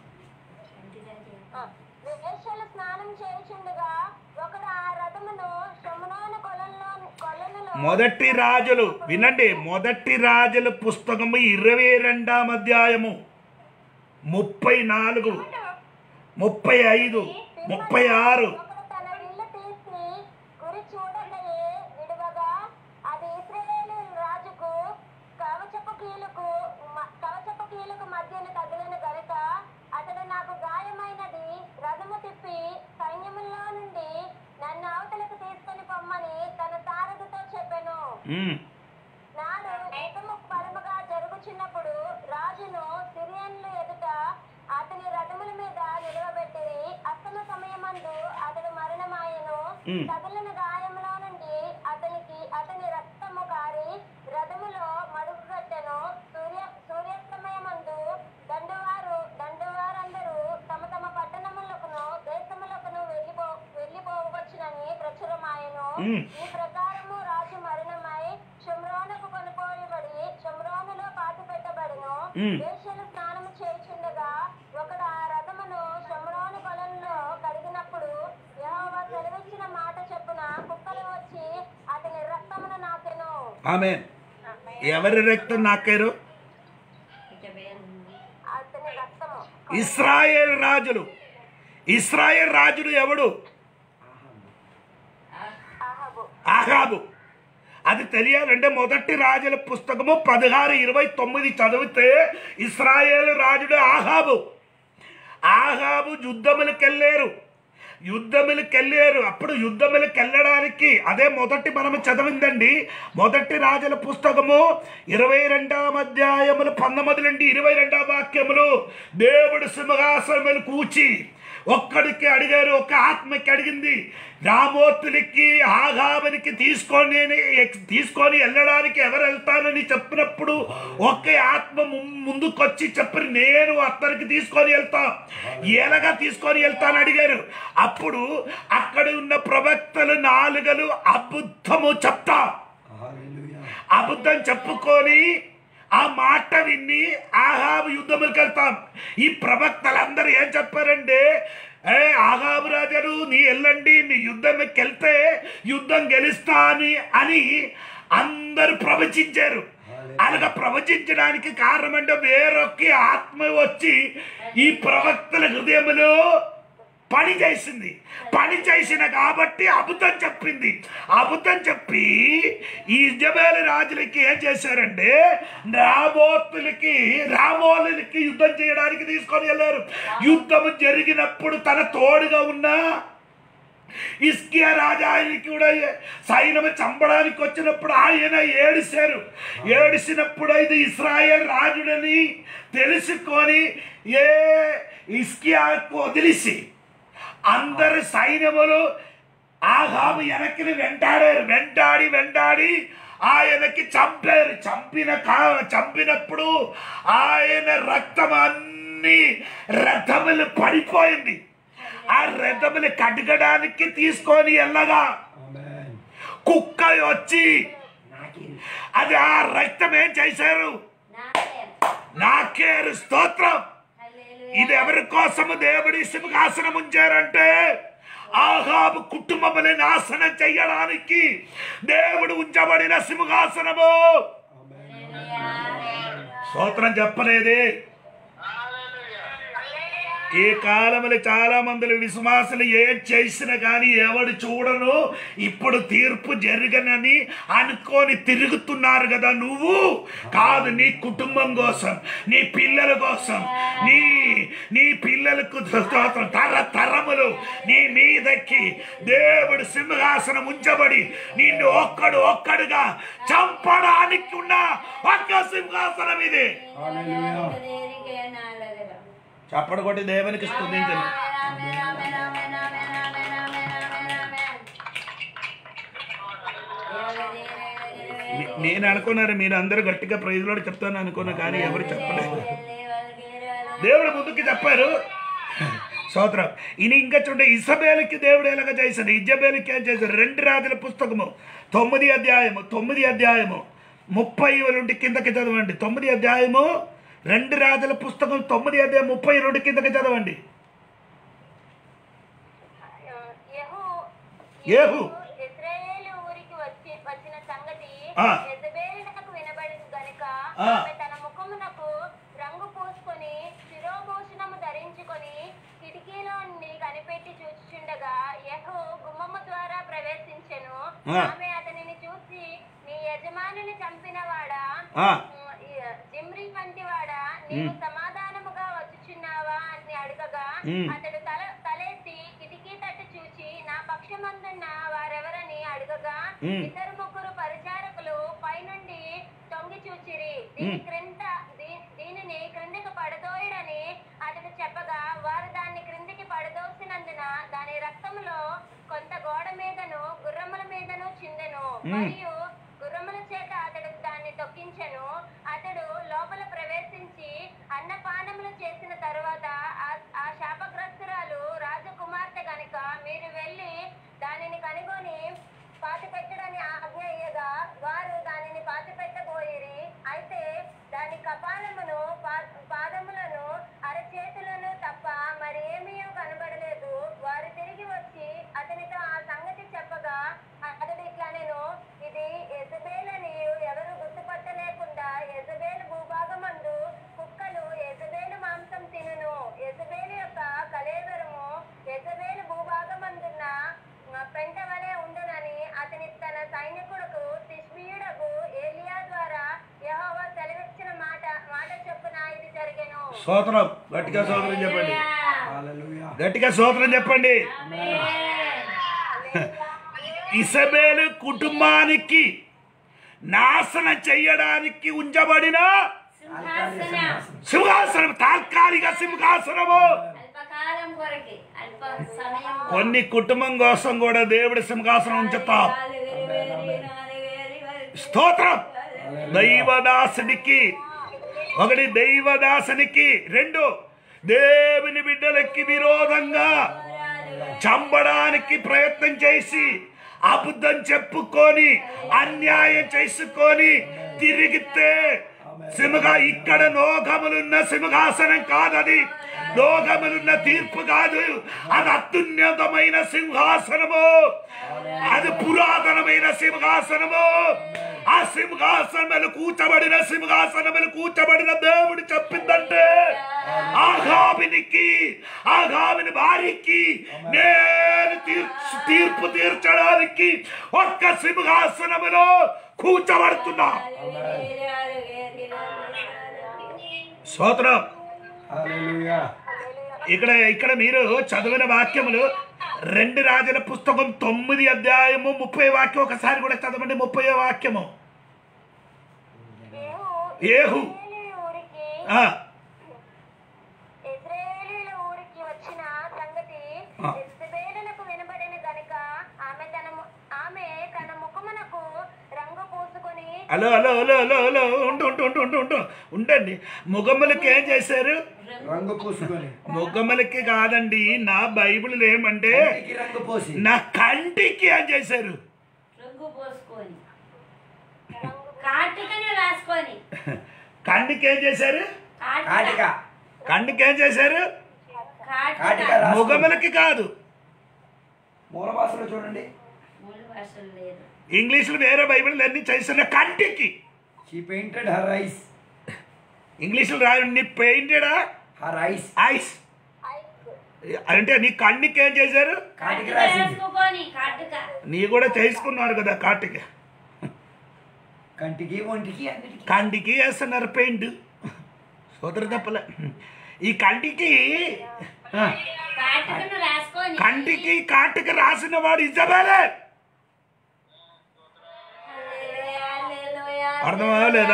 వేశ్యలు స్నానం చేయుచుండగా ఒకడు ఆ రథమును షమ్రోను కొలంలో కొలనులో మొదటి రాజులు వినండి మొదటి రాజుల పుస్తకము ఇరవై రెండవ అధ్యాయము ముప్పై నాలుగు ముప్పై ఐదు ముప్పై ఆరు ఒకడు తన విల్లు తీసి గురి చూడకయే విడువగా అది ఇశ్రాయేలు రాజుకు కవచపు కీలుకు మ- కవచపు కీలుకు మధ్యన తగిలిన గనుక అతడు నాకు గాయమైనది రథము తిప్పి సైన్యములో నుండి నన్ను అవతలకు తీసుకొని పొమ్మని తన సారథితో చెప్పెను ఉమ్, నాడు యుద్ధము బలముగా జరుగుచున్నప్పుడు రాజును సిరియన్లు ఎదుట అతని రథముల మీద నిలవబెట్టిరి అస్తమ సమయమందు అతడు మరణమాయను ఉమ్. తగిలిన గాయములో నుండి అతనికి అతని రక్తము కారి రథములో మడుగు కట్టెను సూర్య సూర్యాస్తమయమందు దండువారు దండువారందరూ తమ తమ పట్టణములకును దేశములకును వెళ్ళిపో ఉమ్. ఈ ప్రకారము రాజు మరణమై షమ్రోనుకు కొనుపోయబడి షమ్రోనులో పాతి పెట్టబడిను ఉమ్. వేశ్యలు స్నానము చేయుచుండగా ఒకడు ఆ రథమును షమ్రోను కొలంలో కడిగినప్పుడు యెహోవా సెలవిచ్చిన మాట చొప్పున కుక్కలు వచ్చి అతని రక్తమును నాకెను ఆమె ఎవరి రక్తం నాకారు అతని రక్తము ఇస్రాయేల్ రాజులు ఇస్రాయేల్ రాజులు ఎవడు ఆహబు ఆహాబు అది తెలియాలంటే మొదటి రాజుల పుస్తకము పదహారు ఇరవై తొమ్మిది చదివితే ఇస్రాయేల్ రాజుడు ఆహాబు ఆహాబు యుద్ధములకు వెళ్ళారు యుద్ధములకు వెళ్ళారు అప్పుడు యుద్ధములకు వెళ్ళడానికి అదే మొదటి మనము చదివిందండి మొదటి రాజుల పుస్తకము ఇరవై రెండవ అధ్యాయములు పంతొమ్మిది నుండి ఇరవై రెండవ వాక్యములు దేవుడు సింహాసనములు కూర్చి ఒక్కడికి అడిగారు ఒక ఆత్మకి అడిగింది రామోతులకి ఆగాబనికి తీసుకొని తీసుకొని వెళ్ళడానికి ఎవరు వెళ్తానని చెప్పినప్పుడు ఒకే ఆత్మ ము- ముందుకొచ్చి చెప్పి నేను అతనికి తీసుకొని వెళ్తా ఎలాగా తీసుకొని వెళ్తాను అడిగారు అప్పుడు అక్కడ ఉన్న ప్రవక్తలు నాలుగలు అబద్ధము చెప్తా హల్లెలూయా అబద్ధం చెప్పుకొని ఆ మాట విని ఆహాబు యుద్ధములకు వెళ్తాం ఈ ప్రవక్తలందరూ ఏం చెప్పారంటే ఏ ఆహాబు రాజారు నీ వెళ్ళండి నీ యుద్ధంకి వెళ్తే యుద్ధం గెలుస్తా అని అని అందరూ ప్రవచించారు అలాగ ప్రవచించడానికి కారణం అంటే వేరొక ఆత్మ వచ్చి ఈ ప్రవక్తల హృదయములో పని చేసింది పని చేసిన కాబట్టి అబద్ధం చెప్పింది అబద్ధం చెప్పి ఈ ఇజబేల్ రాజులకి ఏం చేశారంటే రాబోతులకి రామోలులకి యుద్ధం చేయడానికి తీసుకొని వెళ్ళారు యుద్ధం జరిగినప్పుడు తన తోడుగా ఉన్న ఇస్కియా రాజా ఆయనకి కూడా సైన్యం చంపడానికి వచ్చినప్పుడు ఆయన ఏడిశారు ఏడిసినప్పుడు ఇది ఇస్రాయేల్ రాజుడని తెలుసుకొని ఏ ఇస్కియాకు వదిలిసి అందరు సైన్యములు ఆహాబు వెనక్కి వెంటాడారు వెంటాడి వెంటాడి ఆయనకి చంపారు చంపిన కా చంపినప్పుడు ఆయన రక్తం అన్ని రథములు పడిపోయింది ఆ రథములు కడగడానికి తీసుకొని వెళ్ళగా ఆమేన్ కుక్క వచ్చి అది ఆ రక్తం ఏం చేశారు నాకేరు స్తోత్రం ఇది ఎవరి కోసము దేవుడి సింహాసనం ఉంచారంటే ఆహాబు కుటుంబముని నాశనం చెయ్యడానికి దేవుడు ఉంచబడిన సింహాసనము స్తోత్రం చెప్పలేదే ఈ కాలములు చాలా మంది విశ్వాసులు ఏం చేసినా కానీ ఎవడు చూడను ఇప్పుడు తీర్పు జరగనని అనుకొని తిరుగుతున్నారు కదా నువ్వు కాదు నీ కుటుంబం కోసం నీ పిల్లల కోసం నీ నీ పిల్లలకు స్తోత్రం తర తరములు నీ మీదకి దేవుడు సింహాసనం ఉంచబడి నిన్ను ఒక్కడు ఒక్కడుగా చంపడానికి ఉన్న ఒక్క సింహాసనం ఇది హల్లెలూయా చప్పడు కొట్టి దేవునికి స్తుతించండి నే- నేను అనుకున్నారు మీరు అందరూ గట్టిగా ప్రైజ్లో చెప్తాను అనుకున్నా కానీ ఎవరు చెప్పలేదు దేవుడు ముందుకు చెప్పారు స్తోత్రం ఈయన ఇంకా చూడండి ఇసబేలకి దేవుడు ఎలాగ చేశాడు ఇజబేలకి ఏం చేశాడు రెండు రాజుల పుస్తకము తొమ్మిది అధ్యాయము తొమ్మిది అధ్యాయము ముప్పై నుండి కిందకి చదవండి తొమ్మిది అధ్యాయము రెండు రాజుల పుస్తకం తొమ్మిది అధ్యాయం ముప్పై రెండు కిందకి చదవండి యెహూ ఏహు ఇశ్రాయేలు ఊరికి వచ్చి వచ్చిన సంగతి ఆ. యెజబెలునకు వినబడింది గనుక ఆ. ఆమె తన ముఖమునకు రంగు పూసుకొని శిరోభూషణము ధరించుకొని కిటికీలో నుండి కనిపెట్టి చూచుచుండగా యెహూ గుమ్మము ద్వారా ప్రవేశించెను ఆ. ఆమె అతనిని చూసి నీ యజమానిని చంపినవాడా ఆ. ఉమ్, ఈ జిమ్రి వంటివాడా నీవు సమాధానముగా వచ్చుచున్నావా అని అడగగా ఉమ్. అతడు తల తలెత్తి కిటికీ తట్టు చూచి నా పక్షమందున్న వారెవరని అడగగా ఉమ్. ఇద్దరు ముగ్గురు పరిచారకులు పైనుండి తొంగి చూచిరి దీని క్రింద దీ- దీనిని క్రిందకి పడదోయడని అతడు చెప్పగా వారు దాన్ని క్రిందికి పడదోసినందున దాని రక్తములో కొంత గోడ మీదను గుర్రముల మీదను చిందెను మరియు గుర్రముల చేత అతడు దాన్ని తొక్కించెను అతడు లోపల ప్రవేశించి అన్నపానములు చేసిన తరువాత ఆ- ఆ శాపగ్రస్తురాలు రాజకుమార్తె గనుక మీరు వెళ్ళి దానిని కనుగొని స్తోత్రం గట్టిగా స్తోత్రం చెప్పండి హల్లెలూయా గట్టిగా స్తోత్రం చెప్పండి ఇసబేలు కుటుంబానికి నాశనం చెయ్యడానికి ఉంచబడిన సింహాసనం సింహాసనం తాత్కాలిక సింహాసనము అల్పకాలం కొరకి అల్ప సమయం కొన్ని కుటుంబం కోసం కూడా దేవుడి సింహాసనం ఉంచుతాం స్తోత్రం దైవదాసునికి ఒకటి దైవదాసునికి రెండు దేవుని బిడ్డలకి విరోధంగా చంపడానికి ప్రయత్నం చేసి అబద్ధం చెప్పుకొని అన్యాయం చేసుకొని తిరిగితే సింహగా ఇక్కడ లోకములున్న సింహాసనం కాదది లోకములున్న తీర్పు కాదు అది అత్యున్నతమైన సింహాసనము అది పురాతనమైన సింహాసనము ఆ సింహాసనములు కూర్చబడిన సింహాసనములు కూర్చబడిన దేవుడు చెప్పిందంటే ఆగామినికి ఆగామిని భార్యకి నేను తీర్చు తీర్పు తీర్చడానికి ఒక్క సింహాసనములో కూర్చబడుతున్నా స్తోత్రం హల్లెలూయా ఇక్కడ ఇక్కడ మీరు చదివిన వాక్యములు రెండు రాజుల పుస్తకం తొమ్మిది అధ్యాయము ముప్పై వాక్యం ఒకసారి కూడా చదవండి ముప్పై వాక్యము ఏహు ఇశ్రాయేలీయుల ఊరికి ఆ, ఇశ్రాయేలీయుల ఊరికి వచ్చిన సంగతి ఆ. ఇశ్రాయేలునకు వినబడిన గనుక ఆమె తన ము- ఆమె తన ముఖమునకు రంగు పూసుకొని hello hello hello hello hello ఉండు ఉండు ఉండు ఉండు ఉండు ఉండండి ముగమ్మలకి ఏం చేశారు రంగు పూసుకొని ముగమ్మలకి కాదండి నా బైబిల్ ఏమంటే కంటికి రంగు పోసి నా కంటికి ఏం చేశారు రంగు పోసుకొని కాటికని రాసుకొని కంటికి ఏం చేశారు కాటిక కంటికి ఏం చేశారు కాటిక కాటిక రాసుకొని. ముగమ్మలకి కాదు మూల భాషలో చూడండి మూల భాషలు లేదు ఇంగ్లీష్లో వేరే బైబిల్ అన్ని చేసిన కంటికి షీ పెయింటెడ్ హర్ ఐస్ ఇంగ్లీష్లో రాయండి పెయింటెడా హర్ ఐస్ ఐస్ అంటే నీ కన్నుకి ఏం చేశారు కాటిక కాటిక రాసింది రాసుకొని కాటిక నీ కూడా చేసుకున్నారు కదా కాటిక కంటికి ఒంటికి అన్నిటికీ కంటికి వేస్తున్నారు పెయింట్ సోదరు తప్పలే ఈ కంటికి ఆ, కాటికను రాసుకొని కంటికి కాటికి రాసిన వాడు ఇజబేలే హల్లెలూయా, హల్లెలూయా, అర్థమవలేదా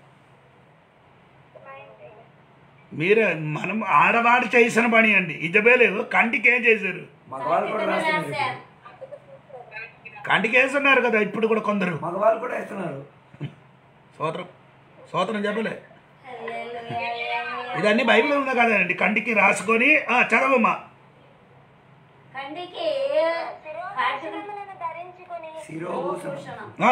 మీరే మనం ఆడవాడు చేసిన పని అండి ఇజబేలు కంటికి ఏం చేశారు మగవాళ్ళు కూడా కాటికను రాస్తున్నారు రాశారు. కంటికి వేస్తున్నారు కదా ఇప్పుడు కూడా కొందరు మగవాళ్ళు కూడా వేస్తున్నారు సోదరం సోదరం చెప్పలే హల్లెలూయా, హల్లెలూయా. ఇదన్నీ బైబిల్ ఉంది కదండి కంటికి రాసుకొని ఆ, చదవమ్మా కంటికి కాటికను శిరోభూషణములను ధరించుకొని శిరోభూషణం భూషణం. ఆ,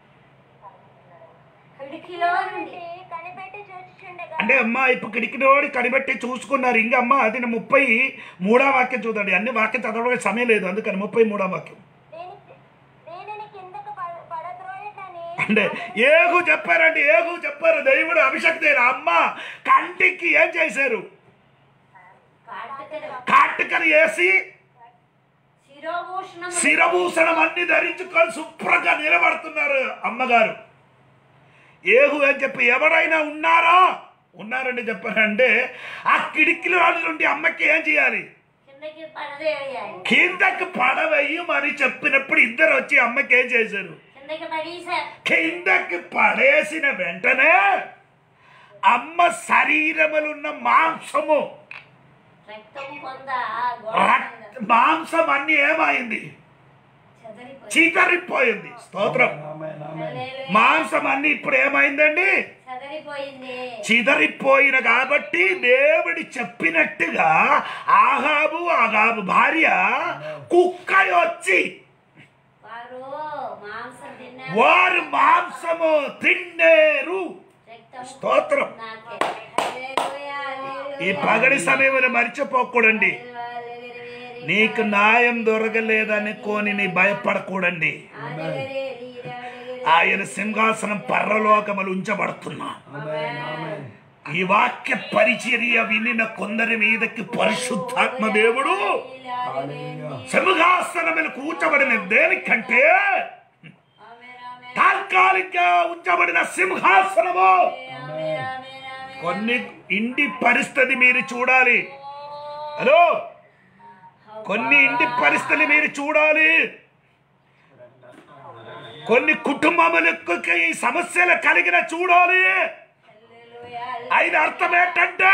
కిటికీలో నుండి కనిపెట్టి చూచుచుండగా అంటే అమ్మ ఇప్పుడు కిడికినోడి కనిపెట్టి చూసుకున్నారు ఇంకా అమ్మ అది నా ముప్పై మూడో వాక్యం చూడండి అన్ని వాక్యం చదవడానికి సమయం లేదు అందుకని ముప్పై మూడో వాక్యం దీనికి దీనిని కిందకు పడ- పడద్రోయటని అంటే ఏగు చెప్పారండి ఏగు చెప్పారు దేవుడు అభిషక్తి అమ్మ కంటికి ఏం చేశారు కాటికను కాటుకని వేసి శిరోభూషణం శిరభూషణం అన్ని ధరించుకొని శుభ్రంగా నిలబడుతున్నారు అమ్మగారు ఏహు అని చెప్పి ఎవరైనా ఉన్నారా ఉన్నారండి చెప్పారంటే ఆ కిటికీల నుండి అమ్మకి ఏం చేయాలి కిందకి పడదేయాలి కిందకి పడవేయమని చెప్పినప్పుడు ఇద్దరు వచ్చి అమ్మకి ఏం చేశారు కిందకి పడేశారు కిందకి పడేసిన వెంటనే అమ్మ శరీరములున్న మాంసము రక్తం కొంద గోడ మీద రక్త- మాంసం అన్ని ఏమైంది చెదరిపోయి చీకరిపోయింది స్తోత్రం ఆమేన్, ఆమేన్. హల్లెలూయా. మాంసం అన్ని ఇప్పుడు ఏమైందండి చెదరిపోయింది చిదరిపోయిన కాబట్టి దేవుడి చెప్పినట్టుగా ఆహాబు ఆహాబు భార్య కుక్క వచ్చి వారు మాంసం తిన్నారు వారు మాంసము తిన్నేరు రక్తం స్తోత్రం నాకే హల్లెలూయా, ఈ హల్లెలూయా. పగడి సమయంలో మర్చిపోకూడండి నీకు న్యాయం దొరకలేదని కోని నీ భయపడకూడండి ఆయన సింహాసనం పర్రలోకములు ఉంచబడుతున్నా ఆమేన్, ఆమేన్. ఈ వాక్య పరిచర్య వినిన కొందరి మీదకి పరిశుద్ధాత్మ దేవుడు హల్లెలూయా. సింహాసనములు కూర్చబడిన దేనికంటే తాత్కాలిక ఉంచబడిన సింహాసనము కొన్ని ఇంటి పరిస్థితి మీరు చూడాలి హలో కొన్ని ఇంటి పరిస్థితులు మీరు చూడాలి కొన్ని కుటుంబములకు ఈ సమస్యలు కలిగిన చూడాలి ఆయన అర్థం ఏంటంటే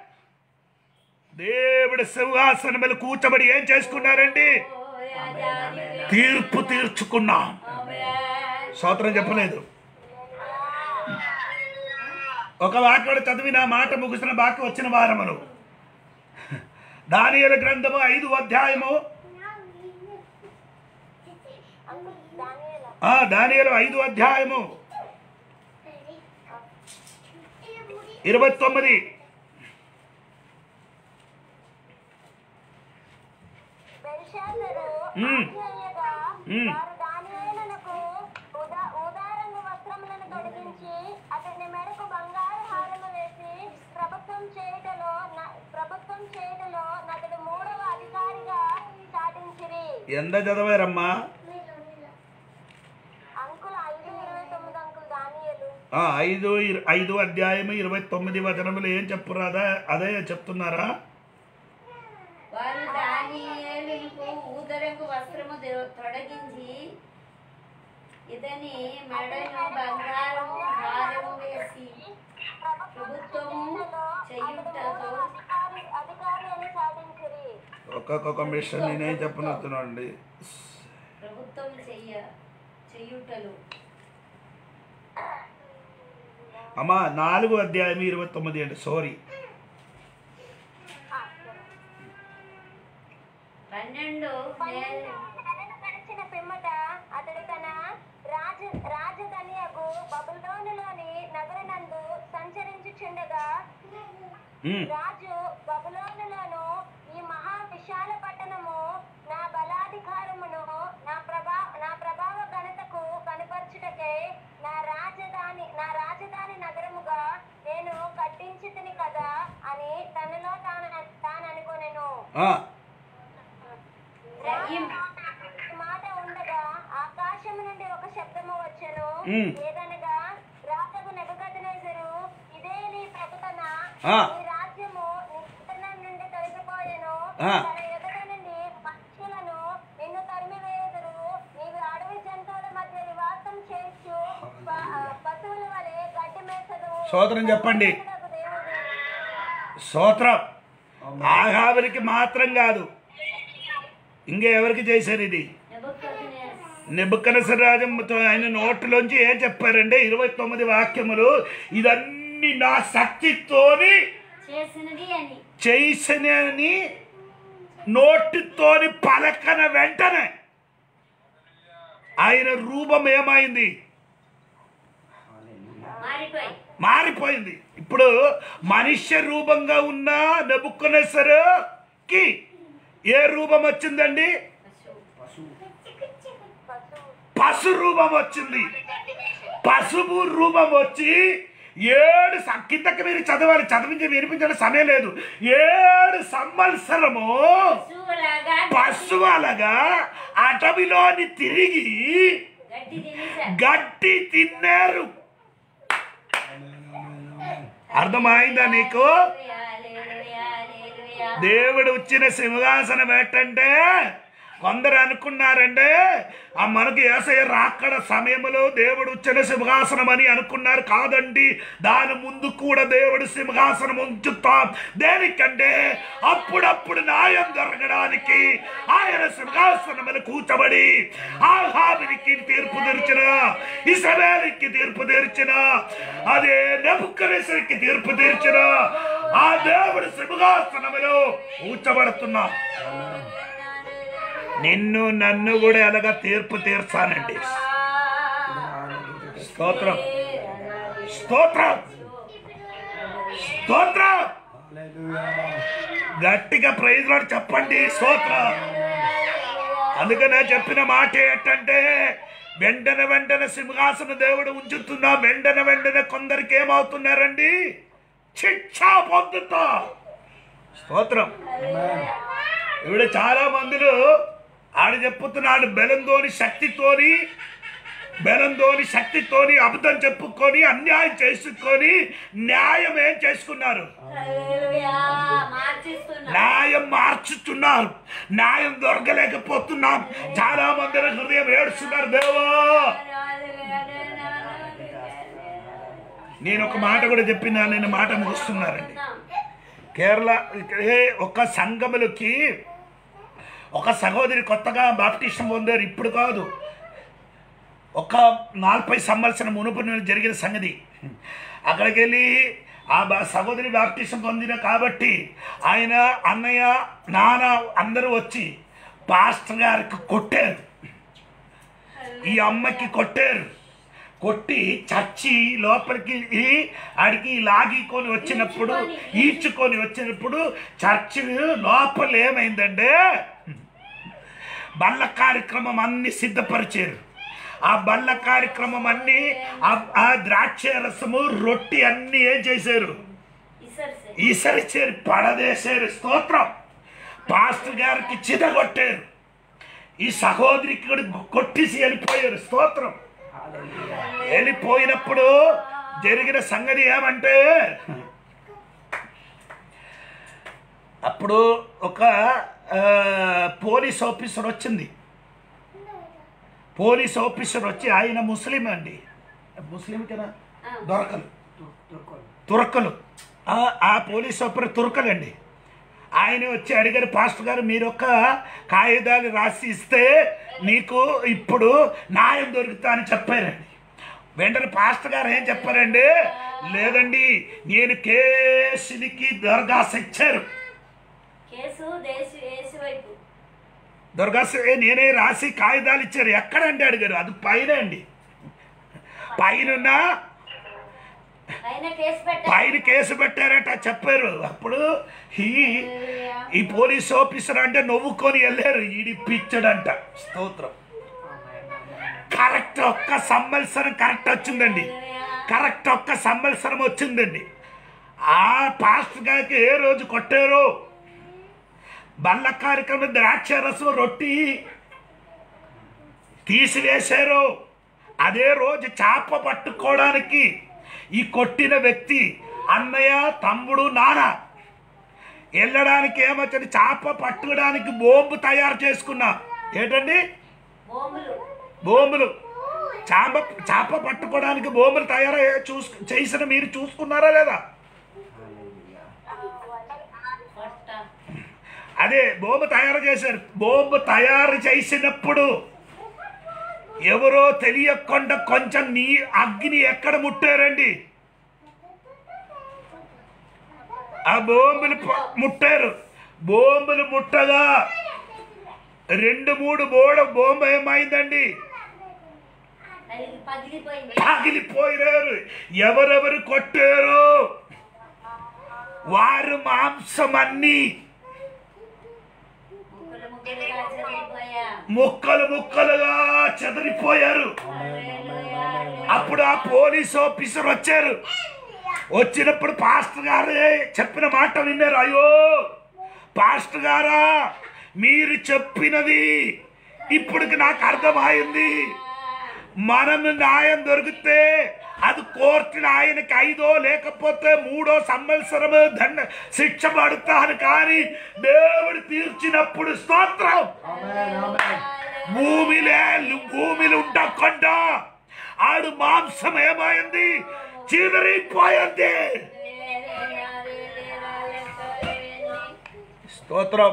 దేవుడు సింహాసనం మీద కూర్చోబడి ఏం చేసుకున్నారండి తీర్పు తీర్చుకున్నాం స్తోత్రం చెప్పలేదు ఒక వాక్యుడు చదివిన మాట ముగిసిన బాకి వచ్చిన వారములు దానియల గ్రంథము ఐదు అధ్యాయము అంకుల్ దానియేలా ఆ దానియలు ఐదు అధ్యాయము ఇరవై తొమ్మిది బెల్షాజరు మ్మ్. ఆజ్ఞయ్యగా మ్మ్. వారు దానియేలునకు ఉదా ఉదారంగు వస్త్రములను తొడిగించి అతని మెడకు బంగారు హారము వేసి ప్రభుత్వం చేయుటలో న- ప్రభుత్వం చేయుటలో నతడు మూడవ అధికారిగా సాధించిరి ఎంత చదివారమ్మా అంకుల్ ఐదు ఇరవై తొమ్మిది అంకుల్ దానియేలు ఆ, ఐదు ఇర- ఐదు అధ్యాయము ఇరవై తొమ్మిది వచనములు ఏం చెప్పురాదా అదే చెప్తున్నారా వారు దానియేలుకు ఊదరంగు వస్త్రము దో- తొడిగించి ఇతని మెడను బంగారము హారము వేసి ప్రభుత్వము చేయుటతో అధికారి అధికారి అని సాధించిరి ఒక్కొక్క మిషన్ నేనేం చెప్పనవుతున్నానండి ప్రభుత్వం చెయ్య చెయ్యుటలు అమ్మా నాలుగు అధ్యాయం ఇరవై తొమ్మిది అండి సారీ పన్నెండు నే- నెలలు గడిచిన పిమ్మట అతడు తన రాజ రాజధానియకు బబులోనులోని నగరనందు సంచరించుచుండగా ఉమ్, రాజు బబులోనులోను ఈ మహా విశాల పట్టణము నా బలాధికారమును నా ప్రభా నా ప్రభావ ఘనతకు కనపరచుటకై నా రాజధాని నా రాజధాని నగరముగా నేను కట్టించితిని కదా అని తనలో తాను తాను అనుకొనెను ఆ, ఈ ఈ మాట ఉండగా ఆకాశము నుండి ఒక శబ్దము వచ్చెను మ్. ఏదనగా రాజగు నెబుకద్నెజరు ఇదే నీ ప్రకటన ఆ. నీ రాజ్యము నీ పట్టణం నుండి తొలగిపోయెను ఆ. తన ఎదుట నుండి పక్షులను నిన్ను తరిమివేయుదురు నీవు అడవి జంతువుల మధ్య నివాసం చేయొచ్చు ప- ఆ, పశువుల వలె గడ్డి మేసదు సోదరం చెప్పండి. దేవుడు స్తోత్రం ఆహాబరికి మాత్రం కాదు ఇంకా ఎవరికి చేశారు ఇది నెబుకద్నెజరు నిబుక్కనసర రాజంతో ఆయన నోటిలోంచి ఏం చెప్పారంటే ఇరవై తొమ్మిది వాక్యములు ఇదన్నీ నా శక్తితోని చేసినది అని చేసినని నోటితోని పలకన వెంటనే ఆయన రూపం ఏమైంది మారిపోయి మారిపోయింది ఇప్పుడు మనుష్య రూపంగా ఉన్న నెబుక్కనేసరికి ఏ రూపం వచ్చిందండి పశువు పశు రూపం వచ్చింది పసుపు రూపం వచ్చి ఏడు స- కిందకి మీరు చదవాలి చదివించి వినిపించడం సమయం లేదు ఏడు సంవత్సరము పశువులాగా పశువులగా అటవిలోని తిరిగి గడ్డి తినేశారు గట్టి తిన్నారు అర్థమైందా నీకు హల్లెలూయా, హల్లెలూయా. దేవుడు వచ్చిన సింహాసనం ఏంటంటే కొందరు అనుకున్నారంటే ఆ మనకి ఏసయ్య రాకడ సమయంలో దేవుడు వచ్చిన సింహాసనం అని అనుకున్నారు కాదండి దాని ముందు కూడా దేవుడు సింహాసనం ఉంచుతాం దేనికంటే అప్పుడప్పుడు న్యాయం జరగడానికి ఆయన సింహాసనములు కూర్చబడి ఆహాబినికి తీర్పు తెరిచిన ఇసబేలికి తీర్పు తెరిచిన అదే నెబుక్కరేసరికి తీర్పు తెరిచిన ఆ దేవుడు సింహాసనములో కూర్చబడుతున్నాం నిన్ను నన్ను కూడా ఎలాగ తీర్పు తీర్చానండి స్తోత్రం స్తోత్రం స్తోత్రం గట్టిగా ప్రైజ్ లాడ్ చెప్పండి స్తోత్రం అందుకనే చెప్పిన మాట ఏంటంటే వెంటనే వెంటనే సింహాసన దేవుడు ఉంచుతున్నా వెంటనే వెంటనే కొందరికి ఏమవుతున్నారండి శిక్ష పొందుతా స్తోత్రం ఇప్పుడు చాలా మందిలో ఆడు చెప్పుతున్నాడు బలంతోని శక్తితోని బలంతోని శక్తితోని అబద్ధం చెప్పుకొని అన్యాయం చేసుకొని న్యాయం ఏం చేసుకున్నారు హల్లెలూయా. మార్చిస్తున్నా న్యాయం మార్చుతున్నారు న్యాయం దొరకలేకపోతున్నాం చాలా మంది హృదయం ఏడుస్తున్నారు దేవా నేను ఒక మాట కూడా చెప్పినా నేను మాట ముగిస్తున్నానండి కేరళ ఏ ఒక సంఘములకి ఒక సహోదరి కొత్తగా బాప్టిష్టం పొందారు ఇప్పుడు కాదు ఒక నలభై సంవత్సరం మునుపు నుండి జరిగిన సంగతి అక్కడికి వెళ్ళి ఆ బా- సహోదరి బాప్టిష్టం పొందిన కాబట్టి ఆయన అన్నయ్య నాన్న అందరూ వచ్చి పాస్టర్ గారికి కొట్టారు ఈ అమ్మకి కొట్టారు కొట్టి చచ్చి లోపలికి ఈ- ఆడికి లాగికొని వచ్చినప్పుడు ఈడ్చుకొని వచ్చినప్పుడు చర్చి లోపల ఏమైందంటే బల్ల కార్యక్రమం అన్ని సిద్ధపరిచారు ఆ బల్ల కార్యక్రమం అన్ని ఆ- ఆ ద్రాక్ష రసము రొట్టి అన్ని ఏం చేశారు ఇసరిసే. ఈసరిచేరు పడదేశారు స్తోత్రం పాస్టర్ గారికి చిదగొట్టారు ఈ సహోదరికి కూడా కొట్టేసి వెళ్ళిపోయారు స్తోత్రం వెళ్ళిపోయినప్పుడు జరిగిన సంగతి ఏమంటే అప్పుడు ఒక ఆ, పోలీస్ ఆఫీసర్ వచ్చింది పోలీస్ ఆఫీసర్ వచ్చి ఆయన ముస్లిం అండి ముస్లిం కదా దొరకలు తురకలు ఆ- ఆ పోలీస్ ఆఫీసర్ తురకలండి ఆయన వచ్చి అడిగారు పాస్టర్ గారు మీరు ఒక కాగితాలు రాసి ఇస్తే నీకు ఇప్పుడు న్యాయం దొరుకుతా అని చెప్పారండి వెంటనే పాస్టర్ గారు ఏం చెప్పారండి లేదండి నేను కేసునికి దరఖాస్తు ఇచ్చారు కేసు దేశు ఏసు వైపు దరఖాస్తు ఏ నేనే రాసి కాగితాలు ఇచ్చారు ఎక్కడండి అడిగారు అది పైన అండి పైన పైన కేసు పెట్ట పైన కేసు పెట్టారట చెప్పారు అప్పుడు ఈ ఈ పోలీస్ ఆఫీసర్ అంటే నవ్వుకొని వెళ్ళారు ఈడి పిచ్చడంట స్తోత్రం కరెక్ట్ ఒక్క సంవత్సరం కరెక్ట్ వచ్చిందండి కరెక్ట్ ఒక్క సంవత్సరం వచ్చిందండి ఆ పాస్టర్ గారికి ఏ రోజు కొట్టారు బల్ల కార్యక్రమం ద్రాక్ష రసం రొట్టి తీసివేశారు అదే రోజు చేప పట్టుకోవడానికి ఈ కొట్టిన వ్యక్తి అన్నయ్య తమ్ముడు నాన్న వెళ్ళడానికి ఏమొచ్చింది చేప పట్టుకోవడానికి బోంబు తయారు చేసుకున్నా ఏంటండి భూములు బోంబులు చేప చేప పట్టుకోవడానికి బోంబులు తయారు చూసు చేసిన మీరు చూసుకున్నారా లేదా పొట్ట అదే బోంబు తయారు చేశారు బోంబు తయారు చేసినప్పుడు ఎవరో తెలియకుండా కొంచెం నీ అగ్ని ఎక్కడ ముట్టారండి ఆ బోంబులు ప- ముట్టారు బోంబులు ముట్టగా రెండు మూడు బోడ బోంబు ఏమైందండి అది పగిలిపోయింది పగిలిపోయారు ఎవరెవరు కొట్టారు వారు మాంసం అన్నీ ముక్కలు ముక్కలుగా చెదిరిపోయా ముక్కలు ముక్కలుగా చెదిరిపోయారు హల్లెలూయా. అప్పుడు ఆ పోలీస్ ఆఫీసర్ వచ్చారు వచ్చినప్పుడు పాస్టర్ గారే చెప్పిన మాట విన్నారు అయ్యో పాస్టర్ గారా మీరు చెప్పినది ఇప్పటికి నాకు అర్థమైంది మనం న్యాయం దొరికితే అది కోర్టులో ఆయనకి ఐదో లేకపోతే మూడో సంవత్సరము దండ శిక్ష పడతాను కానీ దేవుడు తీర్చినప్పుడు స్తోత్రం భూమిలే భూమిలో ఉండకుండా ఆడు మాంసం ఏమైంది చీదరైపోయింది స్తోత్రం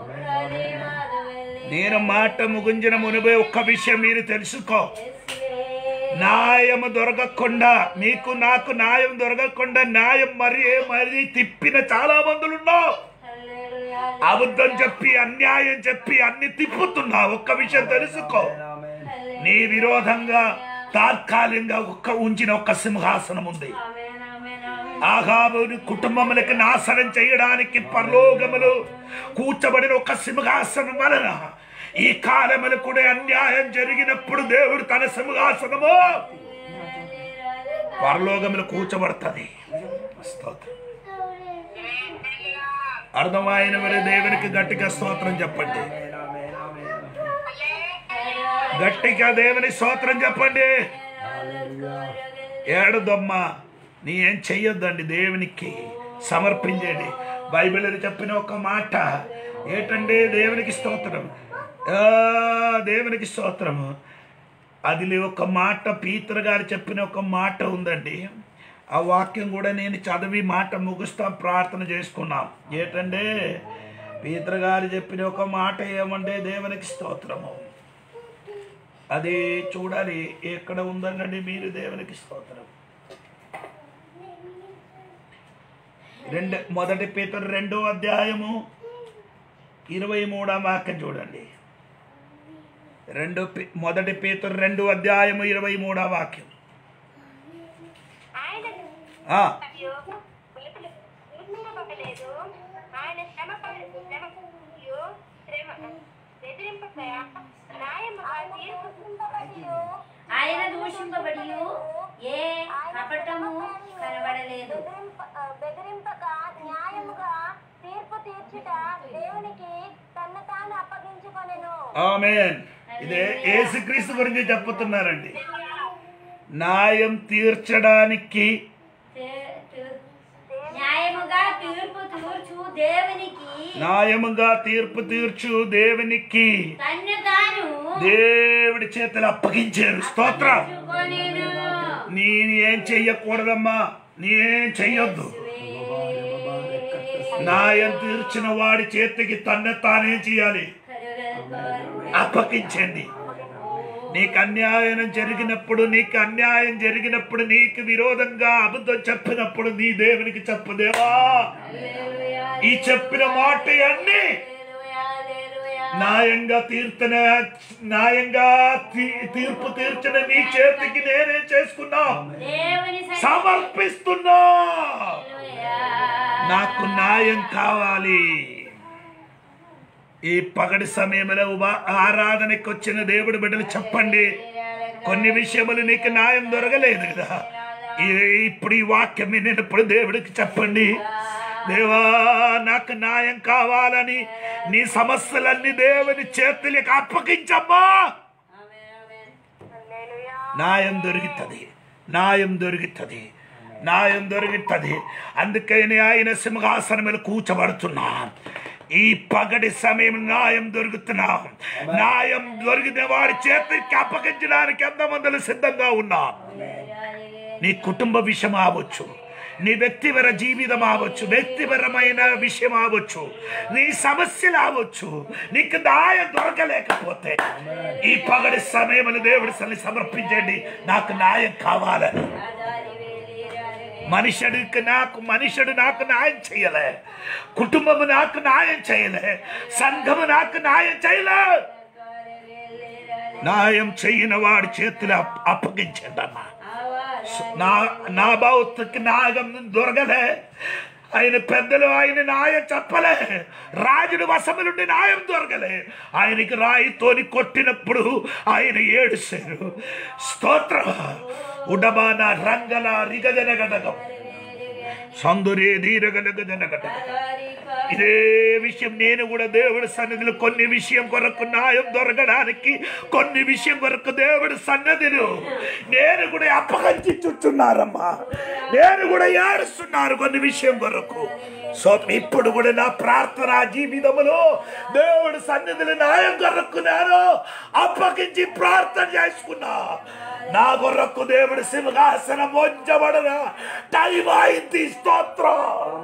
నేను మాట ముగించిన మునిపే ఒక్క విషయం మీరు తెలుసుకో న్యాయం దొరకకుండా మీకు నాకు న్యాయం దొరకకుండా న్యాయం మరి మరి తిప్పిన చాలా మందులు ఉన్నావు అబద్ధం చెప్పి అన్యాయం చెప్పి అన్ని తిప్పుతున్నా ఒక్క విషయం తెలుసుకో నీ విరోధంగా తాత్కాలికంగా ఒక్క ఉంచిన ఒక్క సింహాసనం ఉంది ఆహాబుని కుటుంబములకు నాశనం చేయడానికి పరలోకములు కూర్చబడిన ఒక సింహాసనం వలన ఈ కాలములు కూడా అన్యాయం జరిగినప్పుడు దేవుడు తన సింహాసనము పరలోకములు కూర్చబడుతుంది స్తోత్రం అర్థమైన మరి దేవునికి గట్టిగా స్తోత్రం చెప్పండి గట్టిగా దేవుని స్తోత్రం చెప్పండి ఏడదమ్మా నీ ఏం చెయ్యొద్దండి దేవునికి సమర్పించండి బైబిల్ చెప్పిన ఒక మాట ఏంటంటే దేవునికి స్తోత్రం ఆ, దేవునికి స్తోత్రము అది ఒక మాట పీతర్ గారు చెప్పిన ఒక మాట ఉందండి ఆ వాక్యం కూడా నేను చదివి మాట ముగుస్తా ప్రార్థన చేసుకున్నాం ఏంటంటే పీతర్ గారు చెప్పిన ఒక మాట ఏమంటే దేవునికి స్తోత్రము అది చూడాలి ఎక్కడ ఉందండి మీరు దేవునికి స్తోత్రం రెండు మొదటి పీతరు రెండో అధ్యాయము ఇరవై మూడవ వాక్యం చూడండి రెండు పీ- మొదటి పీతరు రెండు అధ్యాయము ఇరవై మూడవ వాక్యం ఆయన ఆ, వెలుగులు గుర్తింపబడలేదు ఆయన శ్రమ పడ- శ్రమ మరియు శ్రమ బెదిరింపక న్యాయముగా తీర్పు ఆయన దూషింపబడి ఏ కపటము కనబడలేదు బెదిరింప ఆ, బెదిరింపక న్యాయముగా తీర్పు తీర్చుట దేవునికి తన్ను తాను అప్పగించుకొనెను ఆమేన్ ఇదే యేసుక్రీస్తు గురించి చెప్పుతున్నారండి న్యాయం తీర్చడానికి తే- తీ- న్యాయముగా తీర్పు తీర్చు దేవునికి న్యాయముగా తీర్పు తీర్చు దేవునికి తన్ను తాను దేవుడి చేతులు అప్పగించారు స్తోత్రం కొనేను. నీ ఏం చెయ్యకూడదమ్మా నీ ఏం చెయ్యొద్దు న్యాయం తీర్చిన వాడి చేతికి తన్ను తానే చేయాలి అప్పగించండి నీకు అన్యాయం జరిగినప్పుడు నీకు అన్యాయం జరిగినప్పుడు నీకు విరోధంగా అబద్ధం చెప్పినప్పుడు నీ దేవునికి చెప్పు దేవా ఈ చెప్పిన మాట అన్ని హల్లెలూయా, హల్లెలూయా. న్యాయంగా తీర్చిన న్యాయంగా తీ- తీర్పు తీర్చిన నీ చేతికి నేనే చేసుకున్నా దేవుని సన్నిధి- సమర్పిస్తున్నా హల్లెలూయా. నాకు న్యాయం కావాలి ఈ పగటి సమయంలో ఉపా- ఆరాధనకి వచ్చిన దేవుడి బిడ్డలు చెప్పండి కొన్ని విషయములు నీకు న్యాయం దొరకలేదు కదా ఈ- ఇప్పుడు ఈ వాక్యం వినినప్పుడు దేవుడికి చెప్పండి దేవా నాకు న్యాయం కావాలని నీ సమస్యలన్నీ దేవుని చేతులకు అప్పగించమ్మా ఆమేన్, ఆమేన్. న్యాయం దొరుకుతుంది న్యాయం దొరుకుతుంది న్యాయం దొరుకుతుంది అందుకని ఆయన సింహాసనములు కూర్చబడుతున్నా ఈ పగటి సమయం న్యాయం దొరుకుతున్నా న్యాయం దొరికిన వారి చేతికి అప్పగించడానికి ఎంతమందులు సిద్ధంగా ఉన్నా నీ కుటుంబ విషయం అవ్వచ్చు నీ వ్యక్తిపర జీవితం అవ్వచ్చు వ్యక్తిపరమైన విషయం అవ్వచ్చు నీ సమస్యలు అవ్వచ్చు నీకు న్యాయం దొరకలేకపోతే ఈ పగడి సమయములు దేవుడి సన్ని సమర్పించండి నాకు న్యాయం కావాలని మనుషుడికి నాకు మనుషుడు నాకు న్యాయం చేయలే కుటుంబము నాకు న్యాయం చేయలే సంఘము నాకు న్యాయం చేయలే న్యాయం చేయని వాడి చేతులు అప్- అప్పగించండి అమ్మా నా నా భౌతికి నాగం దొరకలే ఆయన పెద్దలు ఆయన న్యాయం చెప్పలే రాజుడు వశము నుండి న్యాయం దొరకలే ఆయనకి రాయితోని కొట్టినప్పుడు ఆయన ఏడుశారు స్తోత్ర ఉడబాన రంగల రిగజనగడగం సందురే ధీరగనగజనగడగం ఇదే విషయం నేను కూడా దేవుడి సన్నిధిలో కొన్ని విషయం కొరకు న్యాయం దొరకడానికి కొన్ని విషయం కొరకు దేవుడి సన్నిధిలో నేను కూడా అప్పగించి చుట్టున్నారమ్మా నేను కూడా ఏడుస్తున్నారు కొన్ని విషయం కొరకు సో ఇప్పుడు కూడా నా ప్రార్థన జీవితములో దేవుడి సన్నిధిలో న్యాయం కొరకు నేను అప్పగించి ప్రార్థన చేసుకున్నా నా కొరకు దేవుడి సింహాసనం వంచబడన టైం అయింది స్తోత్రం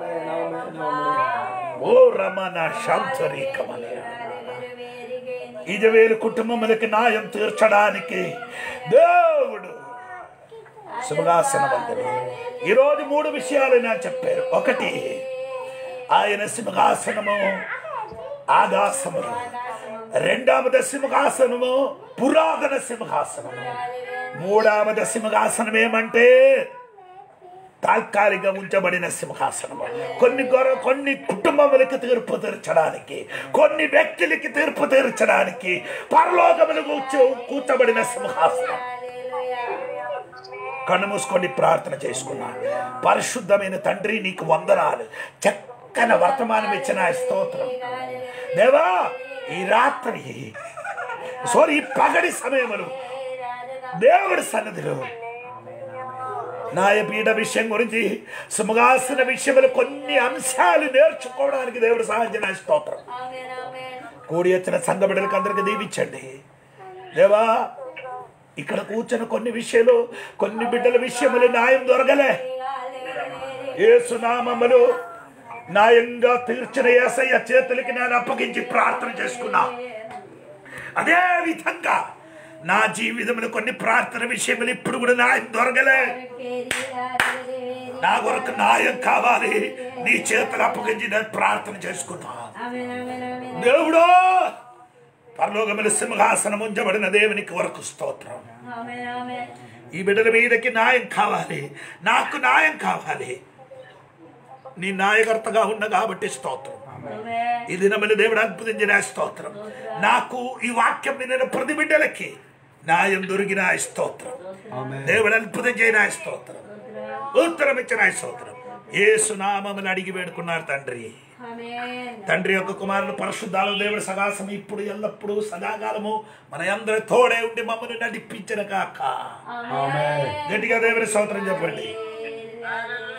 ఓ రమణ శాంతరీకమలయ ఇజవేలు కుటుంబములకి న్యాయం తీర్చడానికి దేవుడు సింహాసనవంతుడు ఈరోజు మూడు విషయాలు నా చెప్పారు ఒకటి ఆయన సింహాసనము ఆకాశములు రెండవది సింహాసనము పురాతన సింహాసనము మూడవది సింహాసనం ఏమంటే తాత్కాలిక ఉంచబడిన సింహాసనము కొన్ని గొర కొన్ని కుటుంబములకి తీర్పు తీర్చడానికి కొన్ని వ్యక్తులకి తీర్పు తీర్చడానికి పరలోకములు కూర్చో కూర్చబడిన సింహాసనం కన్ను మూసుకొని ప్రార్థన చేసుకున్నా పరిశుద్ధమైన తండ్రి నీకు వందనాలు చక్కని వర్తమానం ఇచ్చిన ఆ స్తోత్రం దేవా ఈ రాత్రి సారీ ఈ పగడి సమయములు దేవుడి సన్నదిలో న్యాయపీఠ విషయం గురించి సుమగాసిన విషయములు కొన్ని అంశాలు నేర్చుకోవడానికి దేవుడు సహాయం చేసిన స్తోత్రం ఆమేన్ ఆమేన్ కూడి వచ్చిన సంఘ బిడ్డలకు అందరికి దీవించండి దేవా ఇక్కడ కూర్చున్న కొన్ని విషయాలు కొన్ని బిడ్డల విషయములు న్యాయం దొరకలే ఏసునామములు న్యాయంగా తీర్చిన ఏసయ్య చేతులకి నేను అప్పగించి ప్రార్థన చేసుకున్నా అదే విధంగా నా జీవితంలో కొన్ని ప్రార్థన విషయములు ఇప్పుడు కూడా న్యాయం దొరకలే నా కొరకు న్యాయం కావాలి నీ చేతులు అప్పగించి నేను ప్రార్థన చేసుకున్నా ఆమేన్ ఆమేన్ ఆమేన్ దేవుడు పరలోకముల సింహాసనం ఉంచబడిన దేవునికి వరకు స్తోత్రం ఆమేన్ ఆమేన్ ఈ బిడ్డల మీదకి న్యాయం కావాలి నాకు న్యాయం కావాలి నీ న్యాయకర్తగా ఉన్న కాబట్టి స్తోత్రం ఆమేన్ ఈ దినములు దేవుడు అద్భుతించిన స్తోత్రం నాకు ఈ వాక్యం వినిన ప్రతి బిడ్డలకి న్యాయం దొరికిన స్తోత్రం దేవుడు అద్భుతం చేయన స్తోత్రం ఉత్తరం ఇచ్చిన స్తోత్రం ఏ సునామములు అడిగి వేడుకున్నారు తండ్రి ఆమేన్ తండ్రి యొక్క కుమారుడు పరిశుద్ధాలు దేవుడు సదాసం ఇప్పుడు ఎల్లప్పుడూ సదాకాలము మన అందరి తోడే ఉండి మమ్మల్ని నడిపించిన కాక ఆమేన్ గట్టిగా దేవుని స్తోత్రం చెప్పండి ఆమేన్